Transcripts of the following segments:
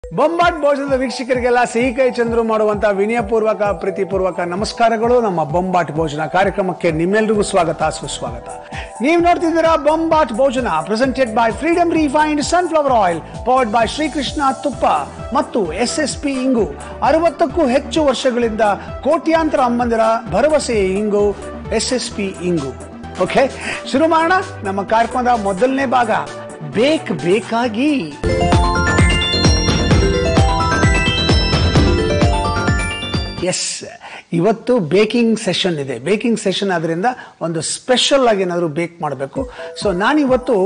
ಬೊಂಬಾಟ್ ಭೋಜನದ ವೀಕ್ಷಕರಿಗೆಲ್ಲ ಸಿಹಿ ಕೈ ಚಂದ್ರು ಮಾಡುವಂತ ವಿನಯಪೂರ್ವಕ ಪ್ರೀತಿಪೂರ್ವಕ ನಮಸ್ಕಾರಗಳು ನಮ್ಮ ಬೊಂಬಾಟ್ ಭೋಜನ ಕಾರ್ಯಕ್ರಮಕ್ಕೆ ನಿಮ್ಮೆಲ್ರಿಗೂ ಸ್ವಾಗತ ಸುಸ್ವಾಗತ ನೀವು ನೋಡ್ತಿದ್ದೀರಾ Bombat Bhojana presented by freedom refined sunflower oil powered by Srikrishna ತುಪ್ಪ ಮತ್ತು ಎಸ್ ಎಸ್ ಪಿ ಇಂಗು ಅರವತ್ತಕ್ಕೂ ಹೆಚ್ಚು ವರ್ಷಗಳಿಂದ ಕೋಟ್ಯಾಂತರ ಅಮ್ಮಂದಿರ ಭರವಸೆಯ ಇಂಗು ಎಸ್ ಎಸ್ ಪಿ ಇಂಗು ಓಕೆ ಶುರು ಮಾಡೋಣ ನಮ್ಮ ಕಾರ್ಯಕ್ರಮದ ಮೊದಲನೇ ಭಾಗ ಬೇಕ್ ಬೇಕಾಗಿ ಎಸ್ ಇವತ್ತು ಬೇಕಿಂಗ್ ಸೆಷನ್ ಇದೆ ಬೇಕಿಂಗ್ ಸೆಷನ್ ಆದ್ರಿಂದ ಒಂದು ಸ್ಪೆಷಲ್ ಆಗಿ ಏನಾದರೂ ಬೇಕ್ ಮಾಡಬೇಕು ಸೊ ನಾನಿವತ್ತು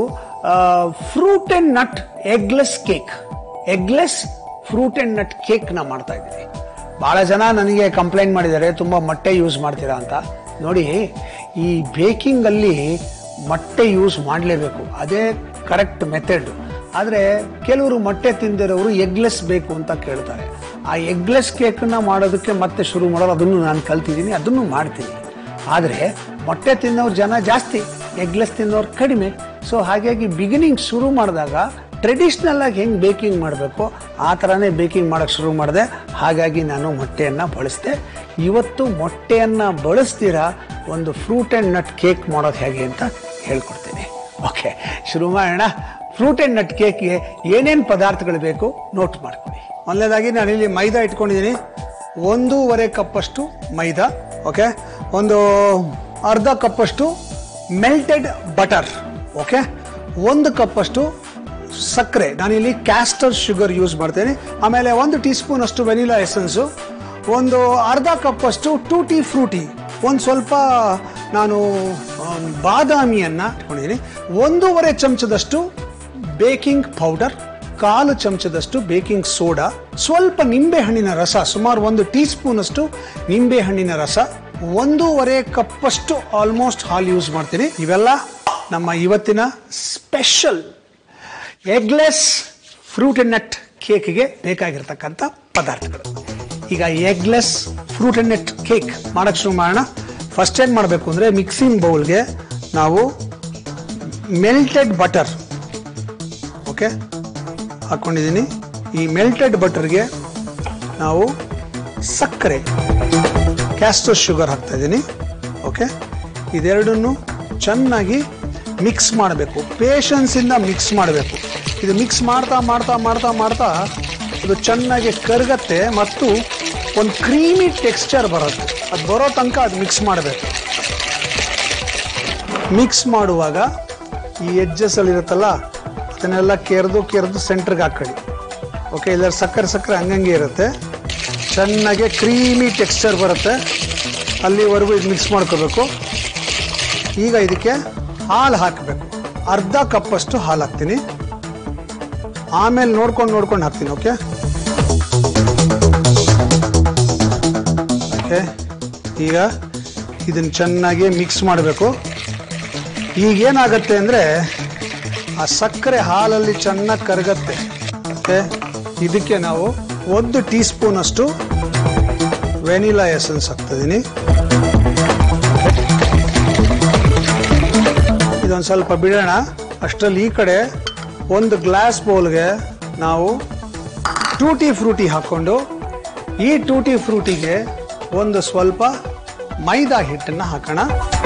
fruit and nut eggless cake eggless fruit and nut ಕೇಕ್ನ ಮಾಡ್ತಾ ಇದ್ದೀನಿ ಭಾಳ ಜನ ನನಗೆ ಕಂಪ್ಲೇಂಟ್ ಮಾಡಿದ್ದಾರೆ ತುಂಬ ಮೊಟ್ಟೆ ಯೂಸ್ ಮಾಡ್ತೀರಾ ಅಂತ ನೋಡಿ ಈ ಬೇಕಿಂಗಲ್ಲಿ ಮೊಟ್ಟೆ ಯೂಸ್ ಮಾಡಲೇಬೇಕು ಅದೇ ಕರೆಕ್ಟ್ ಮೆಥಡ್ ಆದರೆ ಕೆಲವರು ಮೊಟ್ಟೆ ತಿಂದಿರೋರು ಎಗ್ಲೆಸ್ ಬೇಕು ಅಂತ ಕೇಳ್ತಾರೆ ಆ ಎಗ್ಲೆಸ್ ಕೇಕನ್ನ ಮಾಡೋದಕ್ಕೆ ಮತ್ತೆ ಶುರು ಮಾಡೋದು ಅದನ್ನು ನಾನು ಕಲ್ತಿದ್ದೀನಿ ಅದನ್ನು ಮಾಡ್ತೀನಿ ಆದರೆ ಮೊಟ್ಟೆ ತಿನ್ನೋರು ಜನ ಜಾಸ್ತಿ ಎಗ್ಲೆಸ್ ತಿನ್ನೋರು ಕಡಿಮೆ ಸೊ ಹಾಗಾಗಿ ಬಿಗಿನಿಂಗ್ ಶುರು ಮಾಡಿದಾಗ ಟ್ರೆಡಿಷ್ನಲ್ ಆಗಿ ಹೆಂಗೆ ಬೇಕಿಂಗ್ ಮಾಡಬೇಕು ಆ ಥರನೇ ಬೇಕಿಂಗ್ ಮಾಡೋಕ್ಕೆ ಶುರು ಮಾಡಿದೆ ಹಾಗಾಗಿ ನಾನು ಮೊಟ್ಟೆಯನ್ನು ಬಳಸಿದೆ ಇವತ್ತು ಮೊಟ್ಟೆಯನ್ನು ಬಳಸ್ತೀರಾ ಒಂದು ಫ್ರೂಟ್ ಆ್ಯಂಡ್ ನಟ್ ಕೇಕ್ ಮಾಡೋದು ಹೇಗೆ ಅಂತ ಹೇಳ್ಕೊಡ್ತೀನಿ ಓಕೆ ಶುರು ಮಾಡೋಣ ಫ್ರೂಟ್ ಆ್ಯಂಡ್ ನಟ್ ಕೇಕ್ಗೆ ಏನೇನು ಪದಾರ್ಥಗಳು ಬೇಕು ನೋಟ್ ಮಾಡ್ಕೊಳ್ಳಿ ಮೊದಲನೇದಾಗಿ ನಾನು ಇಲ್ಲಿ ಮೈದಾ ಇಟ್ಕೊಂಡಿದ್ದೀನಿ ಒಂದೂವರೆ ಕಪ್ಪಷ್ಟು ಮೈದಾ ಓಕೆ ಒಂದು ಅರ್ಧ ಕಪ್ಪಷ್ಟು ಮೆಲ್ಟೆಡ್ ಬಟರ್ ಓಕೆ ಒಂದು ಕಪ್ಪಷ್ಟು ಸಕ್ಕರೆ ನಾನಿಲ್ಲಿ ಕ್ಯಾಸ್ಟರ್ ಶುಗರ್ ಯೂಸ್ ಮಾಡ್ತೇನೆ ಆಮೇಲೆ ಒಂದು ಟೀ ಸ್ಪೂನ್ ಅಷ್ಟು ವೆನಿಲಾ ಎಸೆನ್ಸು ಒಂದು ಅರ್ಧ ಕಪ್ಪಷ್ಟು ಟೂಟಿ ಫ್ರೂಟಿ ಒಂದು ಸ್ವಲ್ಪ ನಾನು ಆಮ್, ಬಾದಾಮಿಯನ್ನ ಇಟ್ಕೊಂಡಿದ್ದೀನಿ ಒಂದೂವರೆ ಚಮಚದಷ್ಟು ಬೇಕಿಂಗ್ ಪೌಡರ್ ಕಾಲು ಚಮಚದಷ್ಟು ಬೇಕಿಂಗ್ ಸೋಡಾ ಸ್ವಲ್ಪ ನಿಂಬೆ ಹಣ್ಣಿನ ರಸ ಸುಮಾರು ಒಂದು ಟೀ ಸ್ಪೂನ್ ಅಷ್ಟು ನಿಂಬೆ ಹಣ್ಣಿನ ರಸ ಒಂದೂವರೆ ಕಪ್ಪಷ್ಟು ಆಲ್ಮೋಸ್ಟ್ ಹಾಲು ಯೂಸ್ ಮಾಡ್ತೀನಿ ಇವೆಲ್ಲ ನಮ್ಮ ಇವತ್ತಿನ special eggless fruit and nut ಕೇಕ್ಗೆ ಬೇಕಾಗಿರ್ತಕ್ಕಂಥ ಪದಾರ್ಥಗಳು ಈಗ eggless fruit and nut cake ಮಾಡಕ್ಕೆ ಶುರು ಮಾಡೋಣ ಫಸ್ಟ್ ಏನು ಮಾಡಬೇಕು ಅಂದರೆ ಮಿಕ್ಸಿಂಗ್ ಬೌಲ್ಗೆ ನಾವು ಮೆಲ್ಟೆಡ್ ಬಟರ್ ಓಕೆ ಹಾಕ್ಕೊಂಡಿದ್ದೀನಿ ಈ ಮೆಲ್ಟೆಡ್ ಬಟರ್ಗೆ ನಾವು ಸಕ್ಕರೆ ಕ್ಯಾಸ್ಟರ್ ಶುಗರ್ ಹಾಕ್ತಾ ಇದ್ದೀನಿ ಓಕೆ ಇದೆರಡನ್ನು ಚೆನ್ನಾಗಿ ಮಿಕ್ಸ್ ಮಾಡಬೇಕು ಪೇಷನ್ಸಿಂದ ಮಿಕ್ಸ್ ಮಾಡಬೇಕು ಇದು ಮಿಕ್ಸ್ ಮಾಡ್ತಾ ಮಾಡ್ತಾ ಮಾಡ್ತಾ ಮಾಡ್ತಾ ಅದು ಚೆನ್ನಾಗಿ ಕರಗತ್ತೆ ಮತ್ತು ಒಂದು ಕ್ರೀಮಿ ಟೆಕ್ಸ್ಚರ್ ಬರುತ್ತೆ ಅದು ಬರೋ ತನಕ ಅದು ಮಿಕ್ಸ್ ಮಾಡಬೇಕು ಮಿಕ್ಸ್ ಮಾಡುವಾಗ ಈ ಎಡ್ಜಸ್ ಅಲ್ಲಿ ಇರುತ್ತಲ್ಲ ಅದನ್ನೆಲ್ಲ ಕೆರೆದು ಕೆರೆದು ಸೆಂಟ್ರಿಗೆ ಹಾಕೊಳ್ಳಿ ಓಕೆ ಇಲ್ಲ ಸಕ್ಕರೆ ಸಕ್ಕರೆ ಹಂಗಂಗೆ ಇರುತ್ತೆ ಚೆನ್ನಾಗಿ ಕ್ರೀಮಿ ಟೆಕ್ಸ್ಚರ್ ಬರುತ್ತೆ ಅಲ್ಲಿವರೆಗೂ ಇದು ಮಿಕ್ಸ್ ಮಾಡ್ಕೋಬೇಕು ಈಗ ಇದಕ್ಕೆ ಹಾಲು ಹಾಕಬೇಕು ಅರ್ಧ ಕಪ್ಪಷ್ಟು ಹಾಲು ಹಾಕ್ತೀನಿ ಆಮೇಲೆ ನೋಡ್ಕೊಂಡು ನೋಡ್ಕೊಂಡು ಹಾಕ್ತೀನಿ ಓಕೆ ಓಕೆ ಈಗ ಇದನ್ನು ಚೆನ್ನಾಗಿ ಮಿಕ್ಸ್ ಮಾಡಬೇಕು ಈಗೇನಾಗತ್ತೆ ಅಂದರೆ ಆ ಸಕ್ಕರೆ ಹಾಲಲ್ಲಿ ಚೆನ್ನಾಗಿ ಕರಗತ್ತೆ ಓಕೆ ಇದಕ್ಕೆ ನಾವು ಒಂದು ಟೀ ಸ್ಪೂನ್ ಅಷ್ಟು ವೆನಿಲಾ ಎಸೆನ್ಸ್ ಹಾಕ್ತಿದ್ದೀನಿ ಇದೊಂದು ಸ್ವಲ್ಪ ಬಿಡೋಣ ಅಷ್ಟರಲ್ಲಿ ಈ ಕಡೆ ಒಂದು ಗ್ಲಾಸ್ ಬೌಲ್ಗೆ ನಾವು ಟೂಟಿ ಫ್ರೂಟಿ ಹಾಕ್ಕೊಂಡು ಈ ಟೂಟಿ ಫ್ರೂಟಿಗೆ ಒಂದು ಸ್ವಲ್ಪ ಮೈದಾ ಹಿಟ್ಟನ್ನು ಹಾಕೋಣ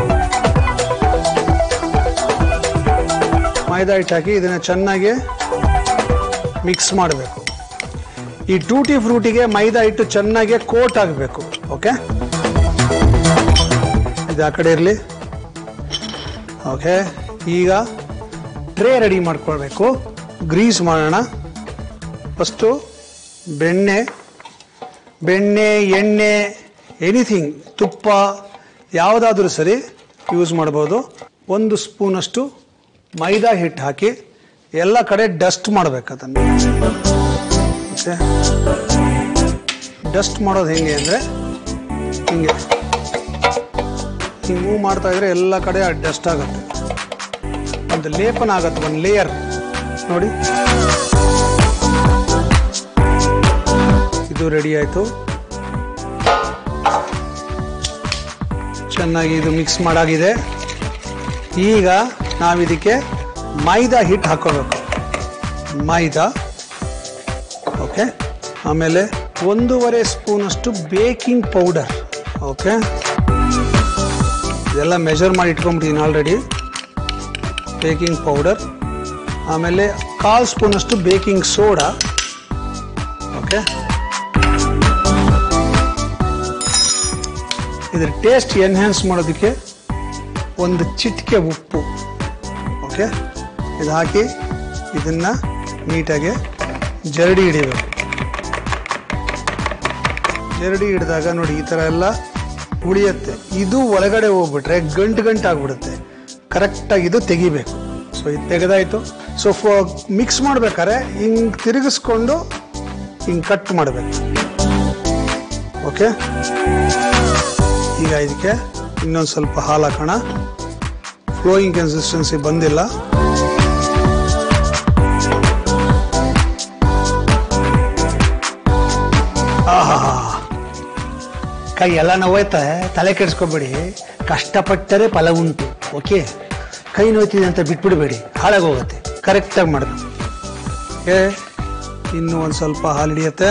ಮೈದಾ ಹಿಟ್ಟು ಹಾಕಿ ಇದನ್ನು ಚೆನ್ನಾಗಿ ಮಿಕ್ಸ್ ಮಾಡಬೇಕು ಈ ಟೂಟಿ ಫ್ರೂಟಿಗೆ ಮೈದಾ ಹಿಟ್ಟು ಚೆನ್ನಾಗಿ ಕೋಟ್ ಆಗಬೇಕು ಓಕೆ ಇದು ಆ ಕಡೆ ಇರಲಿ ಓಕೆ ಈಗ ಟ್ರೇ ರೆಡಿ ಮಾಡ್ಕೊಳ್ಬೇಕು ಗ್ರೀಸ್ ಮಾಡೋಣ ಫಸ್ಟು ಬೆಣ್ಣೆ ಬೆಣ್ಣೆ ಎಣ್ಣೆ ಎನಿಥಿಂಗ್ ತುಪ್ಪ ಯಾವುದಾದ್ರೂ ಸರಿ ಯೂಸ್ ಮಾಡ್ಬೋದು ಒಂದು ಸ್ಪೂನಷ್ಟು ಮೈದಾ ಹಿಟ್ಟು ಹಾಕಿ ಎಲ್ಲ ಕಡೆ ಡಸ್ಟ್ ಮಾಡಬೇಕು ಅದನ್ನು ಓಕೆ ಡಸ್ಟ್ ಮಾಡೋದು ಹೆಂಗೆ ಅಂದರೆ ಹಿಂಗೆ ಹಿಂಗೆ ಮೂವ್ ಮಾಡ್ತಾ ಇದ್ರೆ ಎಲ್ಲ ಕಡೆ ಡಸ್ಟ್ ಆಗುತ್ತೆ ಒಂದು ಲೇಪನ ಆಗುತ್ತೆ ಒಂದು ಲೇಯರ್ ನೋಡಿ ಇದು ರೆಡಿ ಆಯಿತು ಚೆನ್ನಾಗಿ ಇದು ಮಿಕ್ಸ್ ಮಾಡಾಗಿದೆ ಈಗ ನಾವಿದಕ್ಕೆ ಮೈದಾ ಹಿಟ್ಟು ಹಾಕೋಬೇಕು ಮೈದಾ ಓಕೆ ಆಮೇಲೆ ಒಂದೂವರೆ ಸ್ಪೂನಷ್ಟು ಬೇಕಿಂಗ್ ಪೌಡರ್ ಓಕೆ ಇದೆಲ್ಲ ಮೆಜರ್ ಮಾಡಿ ಇಟ್ಕೊಂಬಿಟ್ಟಿದ್ದೀನಿ ಆಲ್ರೆಡಿ ಬೇಕಿಂಗ್ ಪೌಡರ್ ಆಮೇಲೆ ಕಾಲು ಸ್ಪೂನಷ್ಟು ಬೇಕಿಂಗ್ ಸೋಡಾ ಓಕೆ ಇದ್ರ ಟೇಸ್ಟ್ ಎನ್ಹ್ಯಾನ್ಸ್ ಮಾಡೋದಕ್ಕೆ ಒಂದು ಚಿಟಿಕೆ ಉಪ್ಪು ಓಕೆ ಇದು ಹಾಕಿ ಇದನ್ನ ನೀಟಾಗಿ ಜರಡಿ ಹಿಡಿಬೇಕು ಜರಡಿ ಹಿಡಿದಾಗ ನೋಡಿ ಈ ಥರ ಎಲ್ಲ ಉಳಿಯುತ್ತೆ ಇದು ಒಳಗಡೆ ಹೋಗ್ಬಿಟ್ರೆ ಗಂಟು ಗಂಟು ಆಗ್ಬಿಡುತ್ತೆ ಕರೆಕ್ಟಾಗಿ ಇದು ತೆಗಿಬೇಕು ಸೊ ಇದು ತೆಗೆದಾಯ್ತು ಸೊ ಮಿಕ್ಸ್ ಮಾಡ್ಬೇಕಾದ್ರೆ ಹಿಂಗೆ ತಿರುಗಿಸ್ಕೊಂಡು ಹಿಂಗೆ ಕಟ್ ಮಾಡಬೇಕು ಓಕೆ ಈಗ ಇದಕ್ಕೆ ಇನ್ನೊಂದು ಸ್ವಲ್ಪ ಹಾಲು ಹಾಕೋಣ ಫ್ಲೋಯಿಂಗ್ ಕನ್ಸಿಸ್ಟೆನ್ಸಿ ಬಂದಿಲ್ಲ ಆಹಾ ಕೈ ಎಲ್ಲ ನೋವಾಯ್ತಾ ತಲೆ ಕೆಡಿಸ್ಕೊಬೇಡಿ ಕಷ್ಟಪಟ್ಟರೆ ಫಲ ಉಂಟು ಓಕೆ ಕೈ ನೋಯ್ತಿದೆ ಅಂತ ಬಿಟ್ಬಿಡಬೇಡಿ ಹಾಳಾಗೋಗುತ್ತೆ ಕರೆಕ್ಟಾಗಿ ಮಾಡಬೇಕು ಓಕೆ ಇನ್ನೂ ಒಂದು ಸ್ವಲ್ಪ ಹಾಲು ಹಿಡಿಯುತ್ತೆ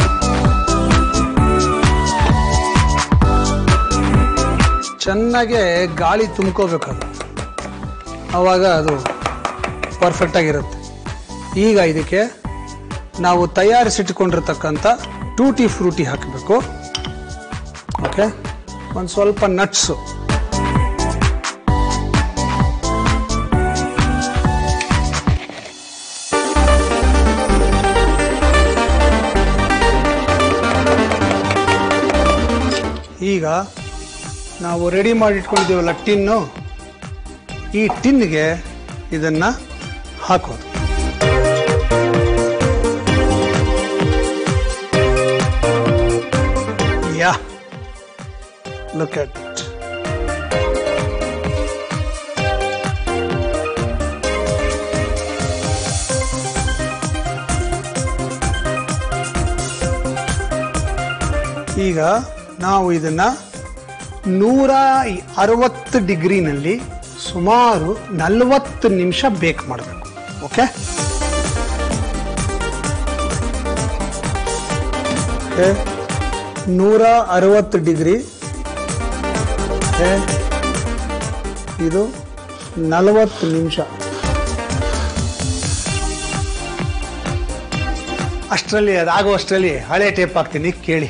ಚೆನ್ನಾಗೆ ಗಾಳಿ ತುಂಬ್ಕೋಬೇಕು ಅದು ಆವಾಗ ಅದು ಪರ್ಫೆಕ್ಟ್ ಆಗಿರುತ್ತೆ ಈಗ ಇದಕ್ಕೆ ನಾವು ತಯಾರಿಸಿಟ್ಕೊಂಡಿರ್ತಕ್ಕಂಥ ಟೂಟಿ ಫ್ರೂಟಿ ಹಾಕಬೇಕು ಓಕೆ ಒಂದು ಸ್ವಲ್ಪ ನಟ್ಸು ಈಗ ನಾವು ರೆಡಿ ಮಾಡಿ ಇಟ್ಕೊಂಡಿದ್ದೀವಲ್ಲ ಟಿನ್ನು ಈ ಟಿನ್ಗೆ ಇದನ್ನ ಹಾಕೋದು ಯಾ ಲುಕ್ ಅಟ್ ಇಟ್ ಈಗ ನಾವು ಇದನ್ನ ನೂರ ಅರವತ್ತು ಡಿಗ್ರಿನಲ್ಲಿ ಸುಮಾರು ನಲವತ್ತು ನಿಮಿಷ ಬೇಕ್ ಮಾಡಬೇಕು ಓಕೆ ಓಕೆ ನೂರ ಅರವತ್ತು ಡಿಗ್ರಿ ಓಕೆ ಇದು ನಲವತ್ತು ನಿಮಿಷ ಅಷ್ಟರಲ್ಲಿ ಅದಾಗೋ ಅಷ್ಟರಲ್ಲಿ ಹಳೆ ಟೇಪ್ ಹಾಕ್ತೀನಿ ಕೇಳಿ